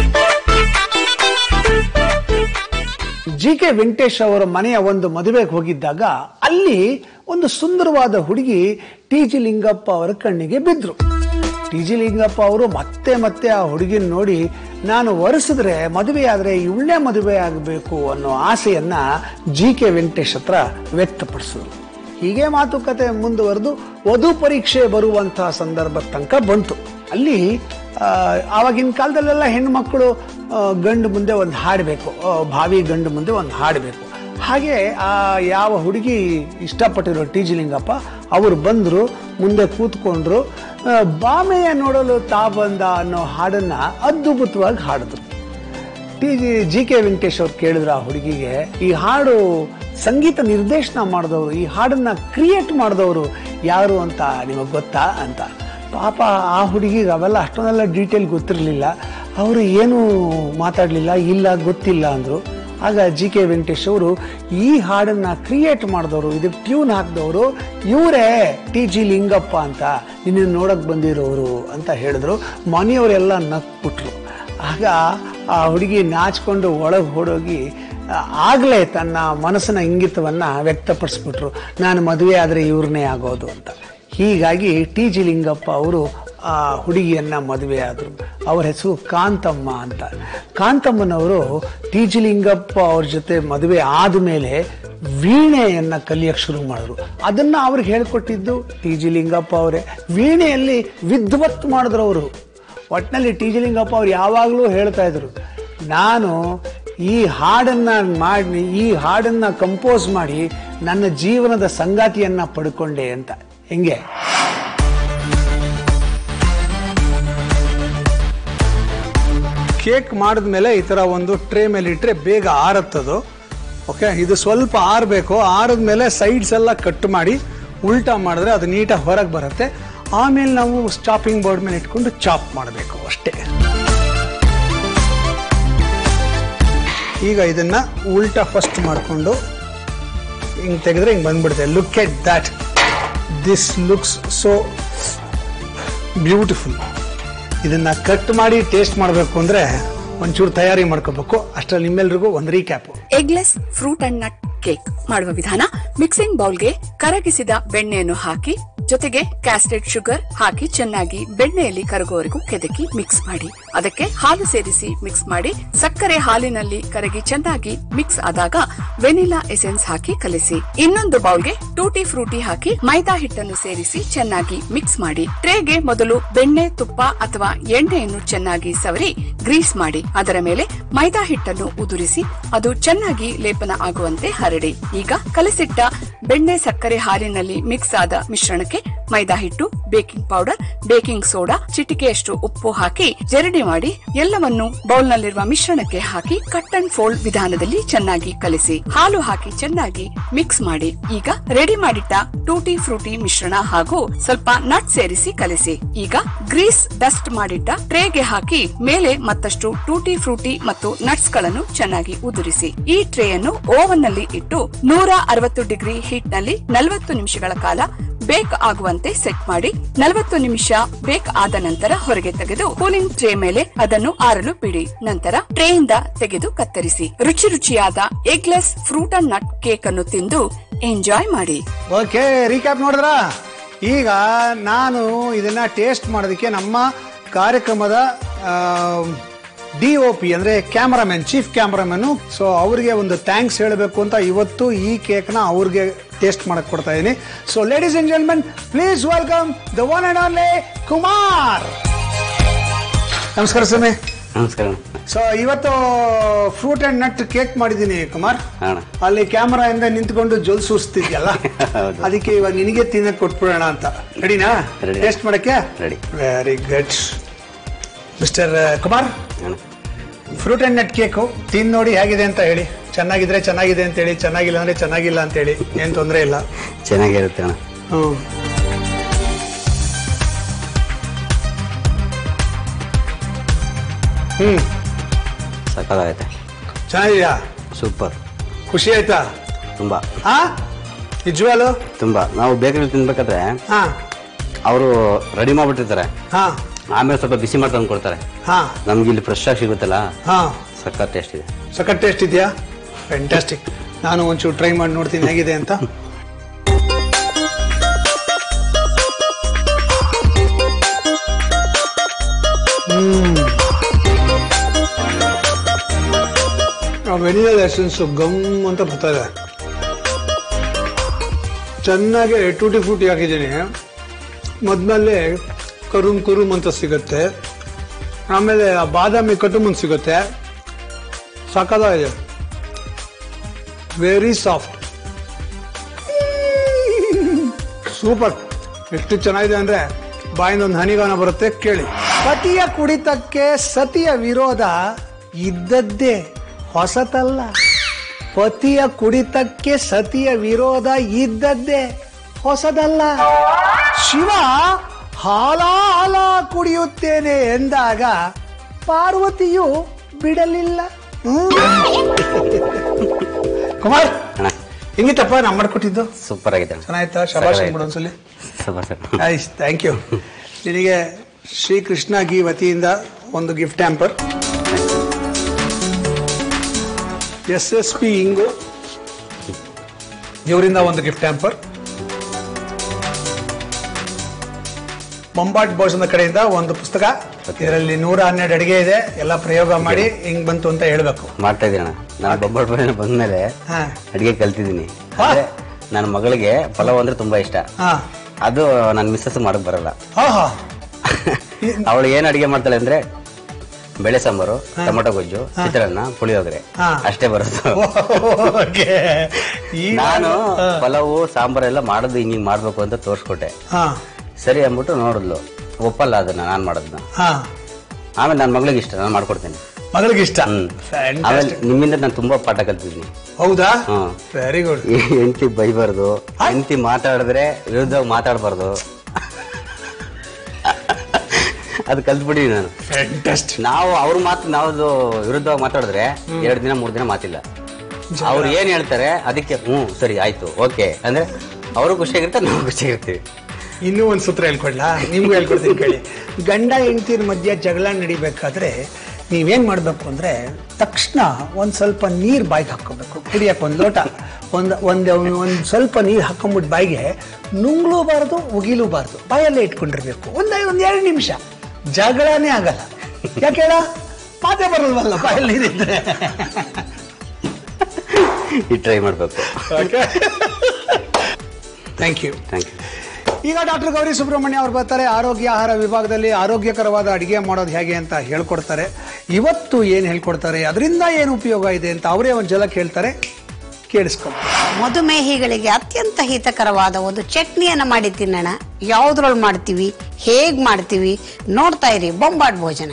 ಜಿ ಕೆ ವೆಂಕಟೇಶ್ ಅವರ ಮನೆಯ ಒಂದು ಮದುವೆಗೆ ಹೋಗಿದ್ದಾಗ ಅಲ್ಲಿ ಒಂದು ಸುಂದರವಾದ ಹುಡುಗಿ ಟಿ ಜಿ ಲಿಂಗಪ್ಪ ಅವರ ಕಣ್ಣಿಗೆ ಬಿದ್ರು ಟಿ ಜಿ ಲಿಂಗಪ್ಪ ಅವರು ಮತ್ತೆ ಮತ್ತೆ ಆ ಹುಡುಗಿನ ನೋಡಿ ನಾನು ಒರೆಸಿದ್ರೆ ಮದುವೆ ಆದ್ರೆ ಇವಳೇ ಮದುವೆ ಆಗಬೇಕು ಅನ್ನೋ ಆಸೆಯನ್ನ ಜಿ ಕೆ ವೆಂಕಟೇಶ್ ಹತ್ರ ವ್ಯಕ್ತಪಡಿಸಿದ್ರು ಹೀಗೆ ಮಾತುಕತೆ ಮುಂದುವರೆದು ವಧು ಪರೀಕ್ಷೆ ಬರುವಂತಹ ಸಂದರ್ಭ ತನಕ ಬಂತು ಅಲ್ಲಿ ಆ, ಆವಾಗಿನ ಕಾಲದಲ್ಲೆಲ್ಲ ಹೆಣ್ಮಕ್ಳು ಆ, ಗಂಡು ಮುಂದೆ ಒಂದು ಹಾಡಬೇಕು ಭಾವಿ ಗಂಡು ಮುಂದೆ ಒಂದು ಹಾಡಬೇಕು ಹಾಗೆ ಆ ಯಾವ ಹುಡುಗಿ ಇಷ್ಟಪಟ್ಟಿರೋ ಟಿ ಜಿ ಲಿಂಗಪ್ಪ ಅವರು ಬಂದರು ಮುಂದೆ ಕೂತ್ಕೊಂಡ್ರು ಆ, ಬಾಮೆಯ ನೋಡಲು ತಾ ಬಂದ ಅನ್ನೋ ಹಾಡನ್ನ ಅದ್ಭುತವಾಗಿ ಹಾಡಿದ್ರು T G G K Venkatesh ಅವ್ರು ಕೇಳಿದ್ರು ಆ ಹುಡುಗಿಗೆ ಈ ಹಾಡು ಸಂಗೀತ ನಿರ್ದೇಶನ ಮಾಡಿದವರು ಈ ಹಾಡನ್ನ ಕ್ರಿಯೇಟ್ ಮಾಡಿದವರು ಯಾರು ಅಂತ ನಿಮಗೆ ಗೊತ್ತಾ ಅಂತ ಪಾಪ ಆ ಹುಡುಗಿಗೆ ಅವೆಲ್ಲ ಅಷ್ಟೊಂದೆಲ್ಲ ಡೀಟೇಲ್ ಗೊತ್ತಿರಲಿಲ್ಲ ಅವರು ಏನು ಮಾತಾಡಲಿಲ್ಲ ಇಲ್ಲ ಗೊತ್ತಿಲ್ಲ ಅಂದರು ಆಗ ಜಿ ಕೆ ವೆಂಕಟೇಶ್ ಅವರು ಈ ಹಾಡನ್ನ ಕ್ರಿಯೇಟ್ ಮಾಡಿದವರು ಇದಕ್ಕೆ ಟ್ಯೂನ್ ಹಾಕಿದವರು ಇವರೇ ಟಿ ಜಿ ಲಿಂಗಪ್ಪ ಅಂತ ನಿನ್ನ ನೋಡಕ್ ಬಂದಿರೋರು ಅಂತ ಹೇಳಿದ್ರು ಮನೆಯವರೆಲ್ಲ ನಕ್ಬಿಟ್ರು ಆಗ ಆ ಹುಡುಗಿ ನಾಚ್ಕೊಂಡು ಒಳಗೆ ಹೊಡೋಗಿ ಆಗಲೇ ತನ್ನ ಮನಸ್ಸಿನ ಇಂಗಿತವನ್ನ ವ್ಯಕ್ತಪಡಿಸ್ಬಿಟ್ರು ನಾನು ಮದುವೆ ಆದರೆ ಇವ್ರನ್ನೇ ಆಗೋದು ಅಂತ ಹೀಗಾಗಿ ಟಿ ಜಿ ಲಿಂಗಪ್ಪ ಅವರು ಆ ಹುಡುಗಿಯನ್ನ ಮದುವೆ ಆದರು ಅವ್ರ ಹೆಸರು ಕಾಂತಮ್ಮ ಅಂತ ಕಾಂತಮ್ಮನವರು ಟಿ ಜಿ ಲಿಂಗಪ್ಪ ಅವ್ರ ಜೊತೆ ಮದುವೆ ಆದಮೇಲೆ ವೀಣೆಯನ್ನ ಕಲಿಯಕ್ಕೆ ಶುರು ಮಾಡಿದ್ರು ಅದನ್ನ ಅವ್ರಿಗೆ ಹೇಳ್ಕೊಟ್ಟಿದ್ದು ಟಿ ಜಿ ಲಿಂಗಪ್ಪ ಅವರೇ ವೀಣೆಯಲ್ಲಿ ವಿದ್ವತ್ ಮಾಡಿದ್ರು ಅವರು ಒಟ್ಟಿನಲ್ಲಿ ಟಿ ಜಿ ಲಿಂಗಪ್ಪ ಅವ್ರು ಯಾವಾಗಲೂ ಹೇಳ್ತಾ ಇದ್ರು ನಾನು ಈ ಹಾಡನ್ನ ಮಾಡಿ ಈ ಹಾಡನ್ನ ಕಂಪೋಸ್ ಮಾಡಿ ನನ್ನ ಜೀವನದ ಸಂಗಾತಿಯನ್ನ ಪಡ್ಕೊಂಡೆ ಅಂತ ಹೆಂಗೆ ಕೇಕ್ ಮಾಡಿದ್ಮೇಲೆ ಈ ತರ ಒಂದು ಟ್ರೇ ಮೇಲೆ ಇಟ್ಟರೆ ಬೇಗ ಆರತ್ತದು ಓಕೆ ಇದು ಸ್ವಲ್ಪ ಆರಬೇಕು ಆರಿದ್ಮೇಲೆ ಸೈಡ್ಸ್ ಎಲ್ಲ ಕಟ್ ಮಾಡಿ ಉಲ್ಟಾ ಮಾಡಿದ್ರೆ ಅದು ನೀಟಾಗಿ ಹೊರಗೆ ಬರುತ್ತೆ ಆಮೇಲೆ ನಾವು ಚಾಪಿಂಗ್ ಬೋರ್ಡ್ ಮೇಲೆ ಇಟ್ಕೊಂಡು ಚಾಪ್ ಮಾಡಬೇಕು ಅಷ್ಟೇ ಈಗ ಇದನ್ನ ಉಲ್ಟಾ ಫಸ್ಟ್ ಮಾಡಿಕೊಂಡು ಹಿಂಗೆ ತೆಗೆದ್ರೆ ಹಿಂಗೆ ಬಂದ್ಬಿಡುತ್ತೆ look at that this looks so beautiful ಇದನ್ನ ಕಟ್ ಮಾಡಿ ಟೇಸ್ಟ್ ಮಾಡಬೇಕು ಅಂದ್ರೆ ಒಂಚೂರು ತಯಾರಿ ಮಾಡ್ಕೋಬೇಕು ಅಷ್ಟರಲ್ಲಿ ನಿಮ್ಮೆಲ್ರಿಗೂ ಒಂದು recap eggless fruit and nut cake ಮಾಡುವ ವಿಧಾನ ಮಿಕ್ಸಿಂಗ್ ಬೌಲ್ಗೆ ಕರಗಿಸಿದ ಬೆಣ್ಣೆಯನ್ನು ಹಾಕಿ ಜೊತೆಗೆ ಕ್ಯಾಸ್ಟೆಡ್ ಶುಗರ್ ಹಾಕಿ ಚೆನ್ನಾಗಿ ಬೆಣ್ಣೆಯಲ್ಲಿ ಕರಗುವವರೆಗೂ ಕೆದಕಿ ಮಿಕ್ಸ್ ಮಾಡಿ ಅದಕ್ಕೆ ಹಾಲು ಸೇರಿಸಿ ಮಿಕ್ಸ್ ಮಾಡಿ ಸಕ್ಕರೆ ಹಾಲಿನಲ್ಲಿ ಕರಗಿ ಚೆನ್ನಾಗಿ ಮಿಕ್ಸ್ ಆದಾಗ ವೆನಿಲಾ ಎಸೆನ್ಸ್ ಹಾಕಿ ಕಲಿಸಿ ಇನ್ನೊಂದು ಬೌಲ್ಗೆ ಟೂಟಿ ಫ್ರೂಟಿ ಹಾಕಿ ಮೈದಾ ಹಿಟ್ಟನ್ನು ಸೇರಿಸಿ ಚೆನ್ನಾಗಿ ಮಿಕ್ಸ್ ಮಾಡಿ ಟ್ರೇಗೆ ಮೊದಲು ಬೆಣ್ಣೆ ತುಪ್ಪ ಅಥವಾ ಎಣ್ಣೆಯನ್ನು ಚೆನ್ನಾಗಿ ಸವರಿ ಗ್ರೀಸ್ ಮಾಡಿ ಅದರ ಮೇಲೆ ಮೈದಾ ಹಿಟ್ಟನ್ನು ಉದುರಿಸಿ ಅದು ಚೆನ್ನಾಗಿ ಲೇಪನ ಆಗುವಂತೆ ಹರಡಿ ಈಗ ಕಲಸಿಟ್ಟ ಬೆಣ್ಣೆ ಸಕ್ಕರೆ ಹಾಲಿನಲ್ಲಿ ಮಿಕ್ಸ್ ಆದ ಮಿಶ್ರಣಕ್ಕೆ ಮೈದಾ ಹಿಟ್ಟು ಬೇಕಿಂಗ್ ಪೌಡರ್ ಬೇಕಿಂಗ್ ಸೋಡಾ ಚಿಟಿಕೆಯಷ್ಟು ಉಪ್ಪು ಹಾಕಿ ಜರಡಿ ಮಾಡಿ ಎಲ್ಲವನ್ನು ಬೌಲ್ನಲ್ಲಿರುವ ಮಿಶ್ರಣಕ್ಕೆ ಹಾಕಿ ಕಟ್ ಅಂಡ್ ಫೋಲ್ಡ್ ವಿಧಾನದಲ್ಲಿ ಚೆನ್ನಾಗಿ ಕಲಿಸಿ ಹಾಲು ಹಾಕಿ ಚೆನ್ನಾಗಿ ಮಿಕ್ಸ್ ಮಾಡಿ ಈಗ ರೆಡಿ ಮಾಡಿಟ್ಟ ಟೂಟಿ ಫ್ರೂಟಿ ಮಿಶ್ರಣ ಹಾಗೂ ಸ್ವಲ್ಪ ನಟ್ ಸೇರಿಸಿ ಕಲಿಸಿ ಈಗ ಗ್ರೀಸ್ ಡಸ್ಟ್ ಮಾಡಿಟ್ಟ ಟ್ರೇಗೆ ಹಾಕಿ ಮೇಲೆ ಮತ್ತಷ್ಟು ಟೂಟಿ ಫ್ರೂಟಿ ಮತ್ತು ನಟ್ಸ್ ಗಳನ್ನು ಚೆನ್ನಾಗಿ ಉದುರಿಸಿ ಈ ಟ್ರೇ ಅನ್ನು ಓವನ್ ನಲ್ಲಿ ಇಟ್ಟು ನೂರ ಅರವತ್ತು ಡಿಗ್ರಿ ಹೀಟ್ ನಲ್ಲಿ ನಲವತ್ತು ನಿಮಿಷಗಳ ಕಾಲ ಬೇಕ್ ಆಗುವಂತೆ ಸೆಟ್ ಮಾಡಿ ನಲವತ್ತು ನಿಮಿಷ ಬೇಕ್ ಆದ ನಂತರ ಹೊರಗೆ ತೆಗೆದು ಕೂಲಿಂಗ್ ಟ್ರೇ ಮೇಲೆ ಅದನ್ನು ಆರಲು ಬಿಡಿ ನಂತರ ಟ್ರೇಯಿಂದ ತೆಗೆದು ಕತ್ತರಿಸಿ ರುಚಿ ರುಚಿಯಾದ eggless fruit and nut cake ಅನ್ನು ತಿಂದು ಎಂಜಾಯ್ ಮಾಡಿ ಓಕೆ ರೀಕ್ಯಾಪ್ ನೋಡಿದ್ರ ಈಗ ನಾನು ಇದನ್ನ ಟೇಸ್ಟ್ ಮಾಡೋದಕ್ಕೆ ನಮ್ಮ ಕಾರ್ಯಕ್ರಮದ ಡಿ ಒ ಪಿ ಅಂದ್ರೆ ಕ್ಯಾಮರಾಮನ್ ಚೀಫ್ ಕ್ಯಾಮರಾಮನ್ ಸೊ ಅವ್ರಿಗೆ ಒಂದು ಥ್ಯಾಂಕ್ಸ್ ಹೇಳಬೇಕು ಅಂತ ಇವತ್ತು ಈ ಕೇಕ್ನ ಅವ್ರಿಗೆ ಟೇಸ್ಟ್ ಮಾಡಕ್ ಕೊಡ್ತಾ ಇದ್ದೀನಿ so ladies and gentlemen please welcome the one and only Kumar ನಮಸ್ಕಾರ ಸ್ವಾಮಿ ನಮಸ್ಕಾರ ಸೊ ಇವತ್ತು ಫ್ರೂಟ್ ಅಂಡ್ ನಟ್ ಕೇಕ್ ಮಾಡಿದ್ದೀನಿ ಕುಮಾರ್ ಅಣ್ಣ ಅಲ್ಲಿ ಕ್ಯಾಮರಾ ಇಂದ ನಿಂತ್ಕೊಂಡು ಜೊಲ್ ಸೂಸ್ತಿದ್ಯಲ್ಲ ಹೌದು. ಅದಕ್ಕೆ ಇವಾಗ ನಿನಗೆ ತಿನ್ನಕ್ ಕೊಟ್ಬಿಡೋಣ ಅಂತ ರೆಡಿನಾ Ready. ಟೇಸ್ಟ್ ಮಾಡಕ್ಕೆ Ready. Very good mister Kumar ಅಣ್ಣ ಫ್ರೂಟ್ ಅಂಡ್ ನಟ್ ಕೇಕು ತಿಂದು ನೋಡಿ ಹೇಗಿದೆ ಅಂತ ಹೇಳಿ ಚೆನ್ನಾಗಿದ್ರೆ ಚೆನ್ನಾಗಿದೆ ಅಂತ ಹೇಳಿ ಚೆನ್ನಾಗಿಲ್ಲ ಅಂದ್ರೆ ಚೆನ್ನಾಗಿಲ್ಲ ಅಂತ ಹೇಳಿ ಏನ್ ತೊಂದರೆ ಇಲ್ಲ ಚೆನ್ನಾಗಿರುತ್ತೆ ಅಣ್ಣ ಹ್ಮ್ ಹ್ಮ್ ಸಕ್ಕತ್ತಾಗೈತೆ ಚೆನ್ನಾಗಿದ್ಯಾ ಸೂಪರ್ ಖುಷಿ ಆಯ್ತಾ ತುಂಬಾ ಹಾ ನಿಜವಾಲು ತುಂಬಾ ನಾವು ಬೇಕರಿ ತಿನ್ಬೇಕಾದ್ರೆ ಹಾ ಅವರು ರೆಡಿ ಮಾಡ್ಬಿಟ್ಟಿರ್ತಾರೆ ಹಾ ಆಮೇಲೆ ಸ್ವಲ್ಪ ಬಿಸಿ ಮಾಡಿ ತಂದು ಕೊಡ್ತಾರೆ ಹಾ ನಮ್ಗೆ ಇಲ್ಲಿ ಫ್ರೆಶ್ ಆಗಿ ಸಿಗುತ್ತಲ್ಲ ಹಾ ಸಕ್ಕ ಟೇಸ್ಟ್ ಇದೆ ಸಖತ್ ಟೇಸ್ಟ್ ಇದೆಯಾ ಫ್ಯಾಂಟಾಸ್ಟಿಕ್ ನಾನು ಒಂಚೂರು ಟ್ರೈ ಮಾಡಿ ನೋಡ್ತೀನಿ ಹೇಗಿದೆ ಅಂತ ವೆನಿಲಾ ಎಸೆನ್ಸ್ ಗಮ್ ಅಂತ ಬರ್ತಾ ಇದೆ ಚೆನ್ನಾಗಿ ಟೂಟಿ ಫ್ರೂಟಿ ಹಾಕಿದ್ದೀನಿ ಮೊದಲಲ್ಲಿ ಕರುಮ್ ಕುರುಮ್ ಅಂತ ಸಿಗುತ್ತೆ ಆಮೇಲೆ ಆ ಬಾದಾಮಿ ಕಟುಮನ್ ಸಿಗುತ್ತೆ ಸಕ್ಕದಾಗಿದೆ ವೆರಿ ಸಾಫ್ಟ್ ಸೂಪರ್ ಎಷ್ಟು ಚೆನ್ನಾಗಿದೆ ಅಂದ್ರೆ ಬಾಯಿಂದ ಒಂದು ಹನಿಗಾನ ಬರುತ್ತೆ ಕೇಳಿ ಪತಿಯ ಕುಡಿತಕ್ಕೆ ಸತಿಯ ವಿರೋಧ ಇದ್ದದ್ದೇ ಹೊಸತಲ್ಲ ಪತಿಯ ಕುಡಿತಕ್ಕೆ ಸತಿಯ ವಿರೋಧ ಇದ್ದದ್ದೇ ಹೊಸದಲ್ಲ ಶಿವ ಹಾಲ ಹಾಲ ಕುಡಿಯುತ್ತೇನೆ ಎಂದಾಗ ಪಾರ್ವತಿಯು ಬಿಡಲಿಲ್ಲ ಹ್ಮ್. ಕುಮಾರ್ ಅಣ್ಣ ಹೆಂಗಿತ್ತಪ್ಪ ನಾ ಮಾಡ್ಕೊಟ್ಟಿದ್ದು ಸೂಪರ್ ಆಗಿದೆ ಅಣ್ಣ ಚೆನ್ನಾಯ್ತಾ ಶಬಾಷ್ ಅಂದ್ಬಿಡು ಒಂದ್ಸಲಿ ಸೂಪರ್ ಸರ್ ಆಯ್ಸ್ ಥ್ಯಾಂಕ್ ಯು ನಿನಗೆ ಶ್ರೀಕೃಷ್ಣ ಗೀ ವತಿಯಿಂದ ಒಂದು gift hamper S S P ಇಂಗು ಇವರಿಂದ ಒಂದು ಗಿಫ್ಟ್ ಹ್ಯಾಂಪರ್ ಬೊಂಬಾಟ್ ಭೋಜನ ಕಡೆಯಿಂದ ಒಂದು ಪುಸ್ತಕ ಇದರಲ್ಲಿ ನೂರ ಹನ್ನೆರಡು ಅಡಿಗೆ ಇದೆ ಎಲ್ಲ ಪ್ರಯೋಗ ಮಾಡಿ ಹೆಂಗ್ ಬಂತು ಅಂತ ಹೇಳ್ಬೇಕು ಮಾಡ್ತಾ ಇದ್ದೀನಿ ಅಣ್ಣ ನಾನು ಬೊಬ್ಬಟ್ಟು ಬರೋಣ ಬಂದ್ಮೇಲೆ ಹಾ ಅಡಿಗೆ ಕಲ್ತಿದ್ದೀನಿ ಹಾ. ಅದೇ ನನ್ನ ಮಗಳಿಗೆ ಪಲಾವ್ ಅಂದ್ರೆ ತುಂಬಾ ಇಷ್ಟ ಹಾ ಅದು ನನ್ನ ಮಿಸ್ಸಸ್ ಮಾಡಕ್ ಬರಲ್ಲ ಹಾ ಹಾ ಅವಳು ಏನ್ ಅಡಿಗೆ ಮಾಡ್ತಾಳೆ ಅಂದ್ರೆ ಬೇಳೆ ಸಾಂಬಾರು ಟೊಮೊಟೊ ಗೊಜ್ಜು ಚಿತ್ರಾನ್ನ ಪುಳಿಯೋಗರೆ ಹಾ. ಅಷ್ಟೇ ಬರೋದು ಓಕೆ ಈ ನಾನು ಪಲಾವು ಸಾಂಬಾರ್ ಎಲ್ಲ ಮಾಡೋದು ಹಿಂಗ್ ಹಿಂಗ್ ಮಾಡ್ಬೇಕು ಅಂತ ತೋರ್ಸ್ಕೊಟ್ಟೆ ಹಾ ಸರಿ ಅಂದ್ಬಿಟ್ಟು ನೋಡಿದ್ಲು ಒಪ್ಪಲ್ಲ ಅದನ್ನ ನಾನ್ ಮಾಡೋದನ್ನ ಹಾ ಆಮೇಲೆ ನನ್ನ ಮಗಳಿಗೆ ಇಷ್ಟ ನಾನು ಮಾಡ್ಕೊಡ್ತೇನೆ ಮಗಳಿಗೆ ಇಷ್ಟ ಹ್ಮ್ Fantastic. ಆಮೇಲೆ ನಿಮ್ಮಿಂದ ನಾನು ತುಂಬಾ ಪಾಠ ಕಲ್ತಿದ್ದೀನಿ ಹೌದಾ ಹ್ಮ್. ವೆರಿ ಗುಡ್ ಹೆಂಡತಿ ಬೈಬಾರ್ದು ಹೆಂಡತಿ ಮಾತಾಡಿದ್ರೆ ವಿರುದ್ಧವಾಗಿ ಮಾತಾಡಬಾರ್ದು ಅದು ಕಲ್ತ್ಬಿಡಿ ನಾನು ಫ್ಯಾಂಟಾಸ್ಟಿಕ್ ನಾವು ಅವ್ರ ಮಾತು ನಾವು ವಿರುದ್ಧವಾಗಿ ಮಾತಾಡಿದ್ರೆ ಎರಡು ದಿನ ಮೂರು ದಿನ ಮಾತಿಲ್ಲ ಅವ್ರು ಏನ್ ಹೇಳ್ತಾರೆ ಅದಕ್ಕೆ ಹ್ಞೂ ಸರಿ ಆಯ್ತು ಓಕೆ ಅಂದ್ರೆ ಅವರು ಖುಷಿಯಾಗಿರ್ತಾರೆ ನಾವು ಖುಷಿಯಾಗಿರ್ತೀವಿ ಇನ್ನೂ ಒಂದು ಸೂತ್ರ ಹೇಳ್ಕೊಡ್ಲಾ ನಿಮ್ಗೂ ಹೇಳ್ಕೊಡ್ತೀನಿ ಕೇಳಿ ಗಂಡ ಹೆಂಡತಿರ ಮಧ್ಯೆ ಜಗಳ ನಡಿಬೇಕಾದ್ರೆ ನೀವೇನ್ ಮಾಡ್ಬೇಕು ಅಂದ್ರೆ ತಕ್ಷಣ ಒಂದ್ ಸ್ವಲ್ಪ ನೀರ್ ಬಾಯಿಗೆ ಹಾಕೋಬೇಕು ಕುಡಿಯಕ್ಕೆ ಒಂದ್ ಲೋಟ ಒಂದ್ ಒಂದ್ ಒಂದ್ ಸ್ವಲ್ಪ ನೀರ್ ಹಾಕೊಂಬಿಟ್ಟು ಬಾಯಿಗೆ ನುಂಗ್ಲೂಬಾರ್ದು ಉಗಿಲೂಬಾರ್ದು ಬಾಯಲ್ಲೇ ಇಟ್ಕೊಂಡಿರ್ಬೇಕು ಒಂದ್ ಒಂದ್ ಎರಡು ನಿಮಿಷ ಜಗಳನೇ ಆಗಲ್ಲ ಯಾಕೆ ಹೇಳ ಮಾತೇ ಬರಲ್ವಲ್ಲ ಬಾಯಲ್ಲಿ ನೀರಿದ್ರೆ ಈ ಟ್ರೈ ಮಾಡ್ಬೇಕು ಥ್ಯಾಂಕ್ ಯು ಥ್ಯಾಂಕ್ ಯು ಈಗ ಡಾಕ್ಟರ್ ಗೌರಿ ಸುಬ್ರಹ್ಮಣ್ಯ ಅವರು ಬರ್ತಾರೆ ಆರೋಗ್ಯ ಆಹಾರ ವಿಭಾಗದಲ್ಲಿ ಆರೋಗ್ಯಕರವಾದ ಅಡಿಗೆ ಮಾಡೋದು ಹೇಗೆ ಅಂತ ಹೇಳ್ಕೊಡ್ತಾರೆ ಇವತ್ತು ಏನು ಹೇಳ್ಕೊಡ್ತಾರೆ ಅದರಿಂದ ಏನು ಉಪಯೋಗ ಇದೆ ಅಂತ ಅವರೇ ಒಂದು ಜಲ ಕೇಳ್ತಾರೆ ಕೇಳಿಸ್ಕೊಂಡು ಮಧುಮೇಹಿಗಳಿಗೆ ಅತ್ಯಂತ ಹಿತಕರವಾದ ಒಂದು ಚಟ್ನಿಯನ್ನ ಮಾಡಿ ತಿನ್ನೋಣ ಯಾವ್ದ್ರೊಳಗೆ ಮಾಡ್ತೀವಿ ಹೇಗ್ ಮಾಡ್ತೀವಿ ನೋಡ್ತಾ ಇರಿ ಬೊಂಬಾಟ್ ಭೋಜನ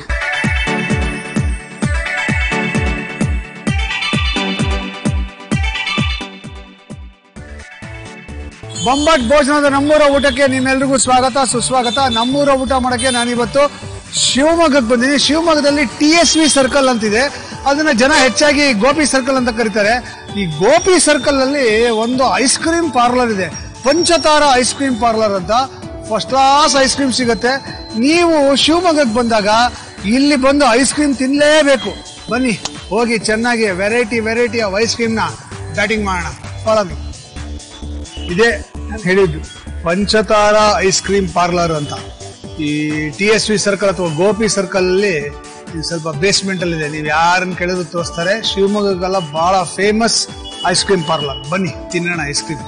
ಬೊಂಬಟ್ ಭೋಜನದ ನಮ್ಮೂರ ಊಟಕ್ಕೆ ನಿಮ್ಮೆಲ್ರಿಗೂ ಸ್ವಾಗತ ಸುಸ್ವಾಗತ ನಮ್ಮೂರ ಊಟ ಮಾಡಕ್ಕೆ ನಾನಿವತ್ತು ಶಿವಮೊಗ್ಗಕ್ಕೆ ಬಂದಿದ್ದೀನಿ ಶಿವಮೊಗ್ಗದಲ್ಲಿ ಟಿ ಎಸ್ ವಿ ಸರ್ಕಲ್ ಅಂತಿದೆ ಅದನ್ನ ಜನ ಹೆಚ್ಚಾಗಿ ಗೋಪಿ ಸರ್ಕಲ್ ಅಂತ ಕರೀತಾರೆ ಈ ಗೋಪಿ ಸರ್ಕಲ್ ಅಲ್ಲಿ ಒಂದು ಐಸ್ ಕ್ರೀಮ್ ಪಾರ್ಲರ್ ಇದೆ ಪಂಚತಾರ ಐಸ್ ಕ್ರೀಮ್ ಪಾರ್ಲರ್ ಅಂತ ಫಸ್ಟ್ ಕ್ಲಾಸ್ ಐಸ್ ಕ್ರೀಮ್ ಸಿಗುತ್ತೆ ನೀವು ಶಿವಮೊಗ್ಗಕ್ಕೆ ಬಂದಾಗ ಇಲ್ಲಿ ಬಂದು ಐಸ್ ಕ್ರೀಮ್ ತಿನ್ಲೇಬೇಕು ಬನ್ನಿ ಹೋಗಿ ಚೆನ್ನಾಗಿ ವೆರೈಟಿ ವೆರೈಟಿ ಆಫ್ ಐಸ್ ಕ್ರೀಮ್ನ ಬ್ಯಾಟಿಂಗ್ ಮಾಡೋಣ ಫಾಲೋ ಮೀ ಇದೇ ಹೇಳಿದ್ದು ಪಂಚತಾರ ಐಸ್ ಕ್ರೀಮ್ ಪಾರ್ಲರ್ ಅಂತ ಈ ಟಿ ಎಸ್ ವಿ ಸರ್ಕಲ್ ಅಥವಾ ಗೋಪಿ ಸರ್ಕಲ್ ಅಲ್ಲಿ ಇದು ಸ್ವಲ್ಪ ಬೇಸ್ಮೆಂಟ್ ಅಲ್ಲಿ ಇದೆ ನೀವು ಯಾರನ್ನ ಕೇಳಿದ್ರು ತೋರಿಸ್ತಾರೆ ಶಿವಮೊಗ್ಗಕ್ಕೆಲ್ಲ ಬಹಳ ಫೇಮಸ್ ಐಸ್ ಕ್ರೀಮ್ ಪಾರ್ಲರ್ ಬನ್ನಿ ತಿನ್ನೋಣ ಐಸ್ ಕ್ರೀಮ್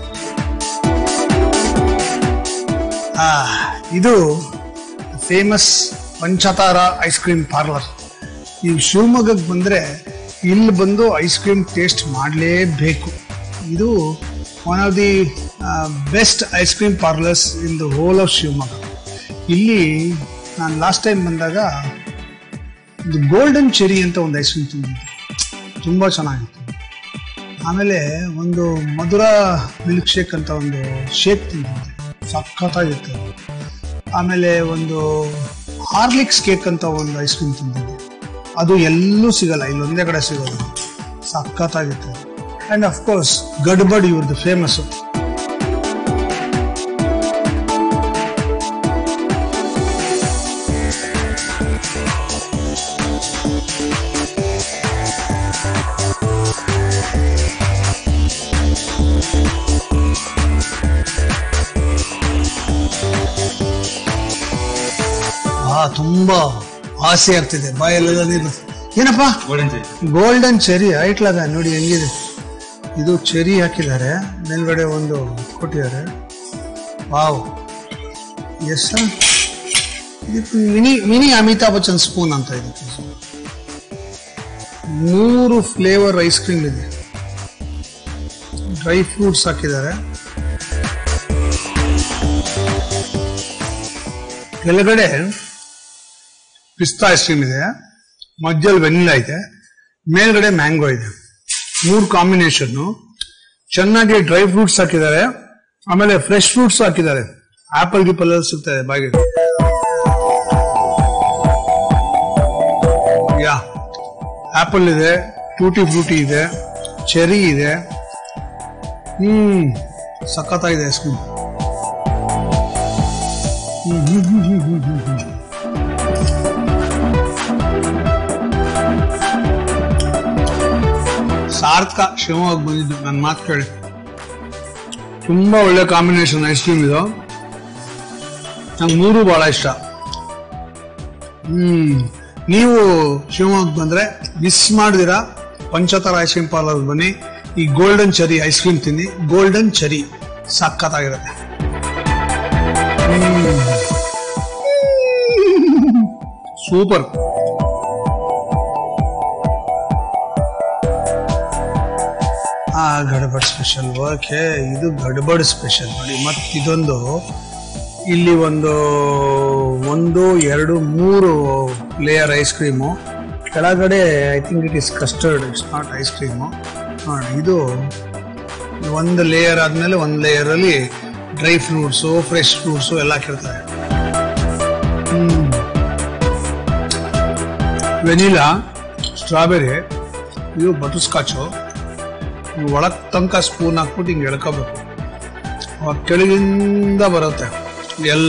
ಆ ಇದು famous Panchatara ice cream parlour ನೀವು ಶಿವಮೊಗ್ಗಕ್ಕೆ ಬಂದ್ರೆ ಇಲ್ಲಿ ಬಂದು ಐಸ್ ಕ್ರೀಮ್ ಟೇಸ್ಟ್ ಮಾಡಲೇಬೇಕು ಇದು one of the best ice cream parlours in the whole of Shivamogga ಇಲ್ಲಿ ನಾನು ಲಾಸ್ಟ್ ಟೈಮ್ ಬಂದಾಗ ಒಂದು ಗೋಲ್ಡನ್ ಚೆರಿ ಅಂತ ಒಂದು ಐಸ್ ಕ್ರೀಮ್ ತಿಂದಿದ್ದೆ ತುಂಬ ಚೆನ್ನಾಗಿತ್ತು ಆಮೇಲೆ ಒಂದು ಮಧುರ ಮಿಲ್ಕ್ ಶೇಕ್ ಅಂತ ಒಂದು ಶೇಕ್ ತಿಂದಿದ್ದೆ ಸಖತ್ತಾಗಿತ್ತು ಆಮೇಲೆ ಒಂದು ಹಾರ್ಲಿಕ್ಸ್ ಕೇಕ್ ಅಂತ ಒಂದು ಐಸ್ ಕ್ರೀಮ್ ತಿಂದಿದ್ದೆ ಅದು ಎಲ್ಲೂ ಸಿಗಲ್ಲ ಇಲ್ಲೊಂದೇ ಕಡೆ ಸಿಗೋದು ಸಖತ್ತಾಗಿತ್ತು ಅಂಡ್ ಅಫ್ ಕೋರ್ಸ್ ಗಡ್ಬಡ್ ಇವ್ರದ್ದು ಫೇಮಸ್ ಆ ತುಂಬಾ ಆಸೆ ಆಗ್ತಿದೆ ಬಾಯಲ್ಲೆಲ್ಲ ನೀರು ಏನಪ್ಪ ಗೋಲ್ಡನ್ ಚೆರಿ ಐಟ್ಲದ ನೋಡಿ ಹೆಂಗಿದೆ ಇದು ಚೆರಿ ಹಾಕಿದ್ದಾರೆ ಮೇಲ್ಗಡೆ ಒಂದು ಕೊಟ್ಟಿದ್ದಾರೆ ವಾವ್ ಎಸ್ ಇದಕ್ಕೆ mini mini Amitabh Bachchan spoon ಅಂತ ಇದಕ್ಕೆ ಮೂರು ಫ್ಲೇವರ್ ಐಸ್ ಕ್ರೀಮ್ ಇದೆ ಡ್ರೈ ಫ್ರೂಟ್ಸ್ ಹಾಕಿದ್ದಾರೆ ಕೆಳಗಡೆ ಪಿಸ್ತಾ ಐಸ್ ಕ್ರೀಮ್ ಇದೆ ಮಧ್ಯದಲ್ಲಿ ವೆನಿಲಾ ಇದೆ ಮೇಲ್ಗಡೆ ಮ್ಯಾಂಗೋ ಇದೆ ಮೂರು ಕಾಂಬಿನೇಷನ್ ಚೆನ್ನಾಗಿ ಡ್ರೈ ಫ್ರೂಟ್ಸ್ ಹಾಕಿದ್ದಾರೆ ಆಮೇಲೆ ಫ್ರೆಶ್ ಫ್ರೂಟ್ಸ್ ಹಾಕಿದ್ದಾರೆ ಆಪಲ್ ಗಿಪಲ್ ಎಲ್ಲ ಸಿಗ್ತದೆ ಬಾಗಿ ಯಾ ಆಪಲ್ ಇದೆ ಟೂಟಿ ಫ್ರೂಟಿ ಇದೆ ಚೆರಿ ಇದೆ ಹ್ಮ್ ಸಖತ್ತಾಗಿದೆ ಐಸ್ ಕ್ರೀಮ್ ಸಾರ್ಥಕ ಶಿವಮೊಗ್ಗ ಬಂದಿದ್ದು ನನ್ನ ಮಾತು ಕೇಳಿ ತುಂಬಾ ಒಳ್ಳೆ ಕಾಂಬಿನೇಷನ್ ಐಸ್ ಕ್ರೀಮ್ ಇದು ನಂಗೆ ಮೂರು ಬಹಳ ಇಷ್ಟ ಹ್ಮ್ ನೀವು ಶಿವಮೊಗ್ಗ ಬಂದ್ರೆ ಮಿಸ್ ಮಾಡಿದಿರಾ ಪಂಚತರ ಐಸ್ ಕ್ರೀಮ್ ಪಾರ್ಲರ್ ಬನ್ನಿ ಈ ಗೋಲ್ಡನ್ ಚೆರಿ ಐಸ್ ಕ್ರೀಮ್ ತಿನ್ನಿ ಗೋಲ್ಡನ್ ಚೆರಿ ಸಖತ್ತಾಗಿರುತ್ತೆ ಸೂಪರ್ ಆ ಗಡ್ಬಡ್ ಸ್ಪೆಷಲ್ ಓಕೆ ಇದು ಗಡ್ಬಡ್ ಸ್ಪೆಷಲ್ ನೋಡಿ ಮತ್ತೆ ಇದೊಂದು ಇಲ್ಲಿ ಒಂದು ಒಂದು ಎರಡು ಮೂರು ಲೇಯರ್ ಐಸ್ ಕ್ರೀಮು ಕೆಳಗಡೆ I think it is custard it's not ice cream ನೋಡಿ ಇದು ಒಂದು ಲೇಯರ್ ಆದ್ಮೇಲೆ ಒಂದು ಲೇಯರ್ ಅಲ್ಲಿ ಡ್ರೈ ಫ್ರೂಟ್ಸು ಫ್ರೆಶ್ ಫ್ರೂಟ್ಸು ಎಲ್ಲ ಹಾಕಿರ್ತಾರೆ ಹ್ಮ್ ವೆನಿಲಾ ಸ್ಟ್ರಾಬೆರಿ ಇದು ಬಟರ್ ಸ್ಕಾಚು ಒಳಗ್ ತನಕ ಸ್ಪೂನ್ ಹಾಕ್ಬಿಟ್ಟು ಹಿಂಗೆ ಎಳ್ಕೋಬೇಕು ಅವಾಗ ಕೆಳಗಿಂದ ಬರುತ್ತೆ ಎಲ್ಲ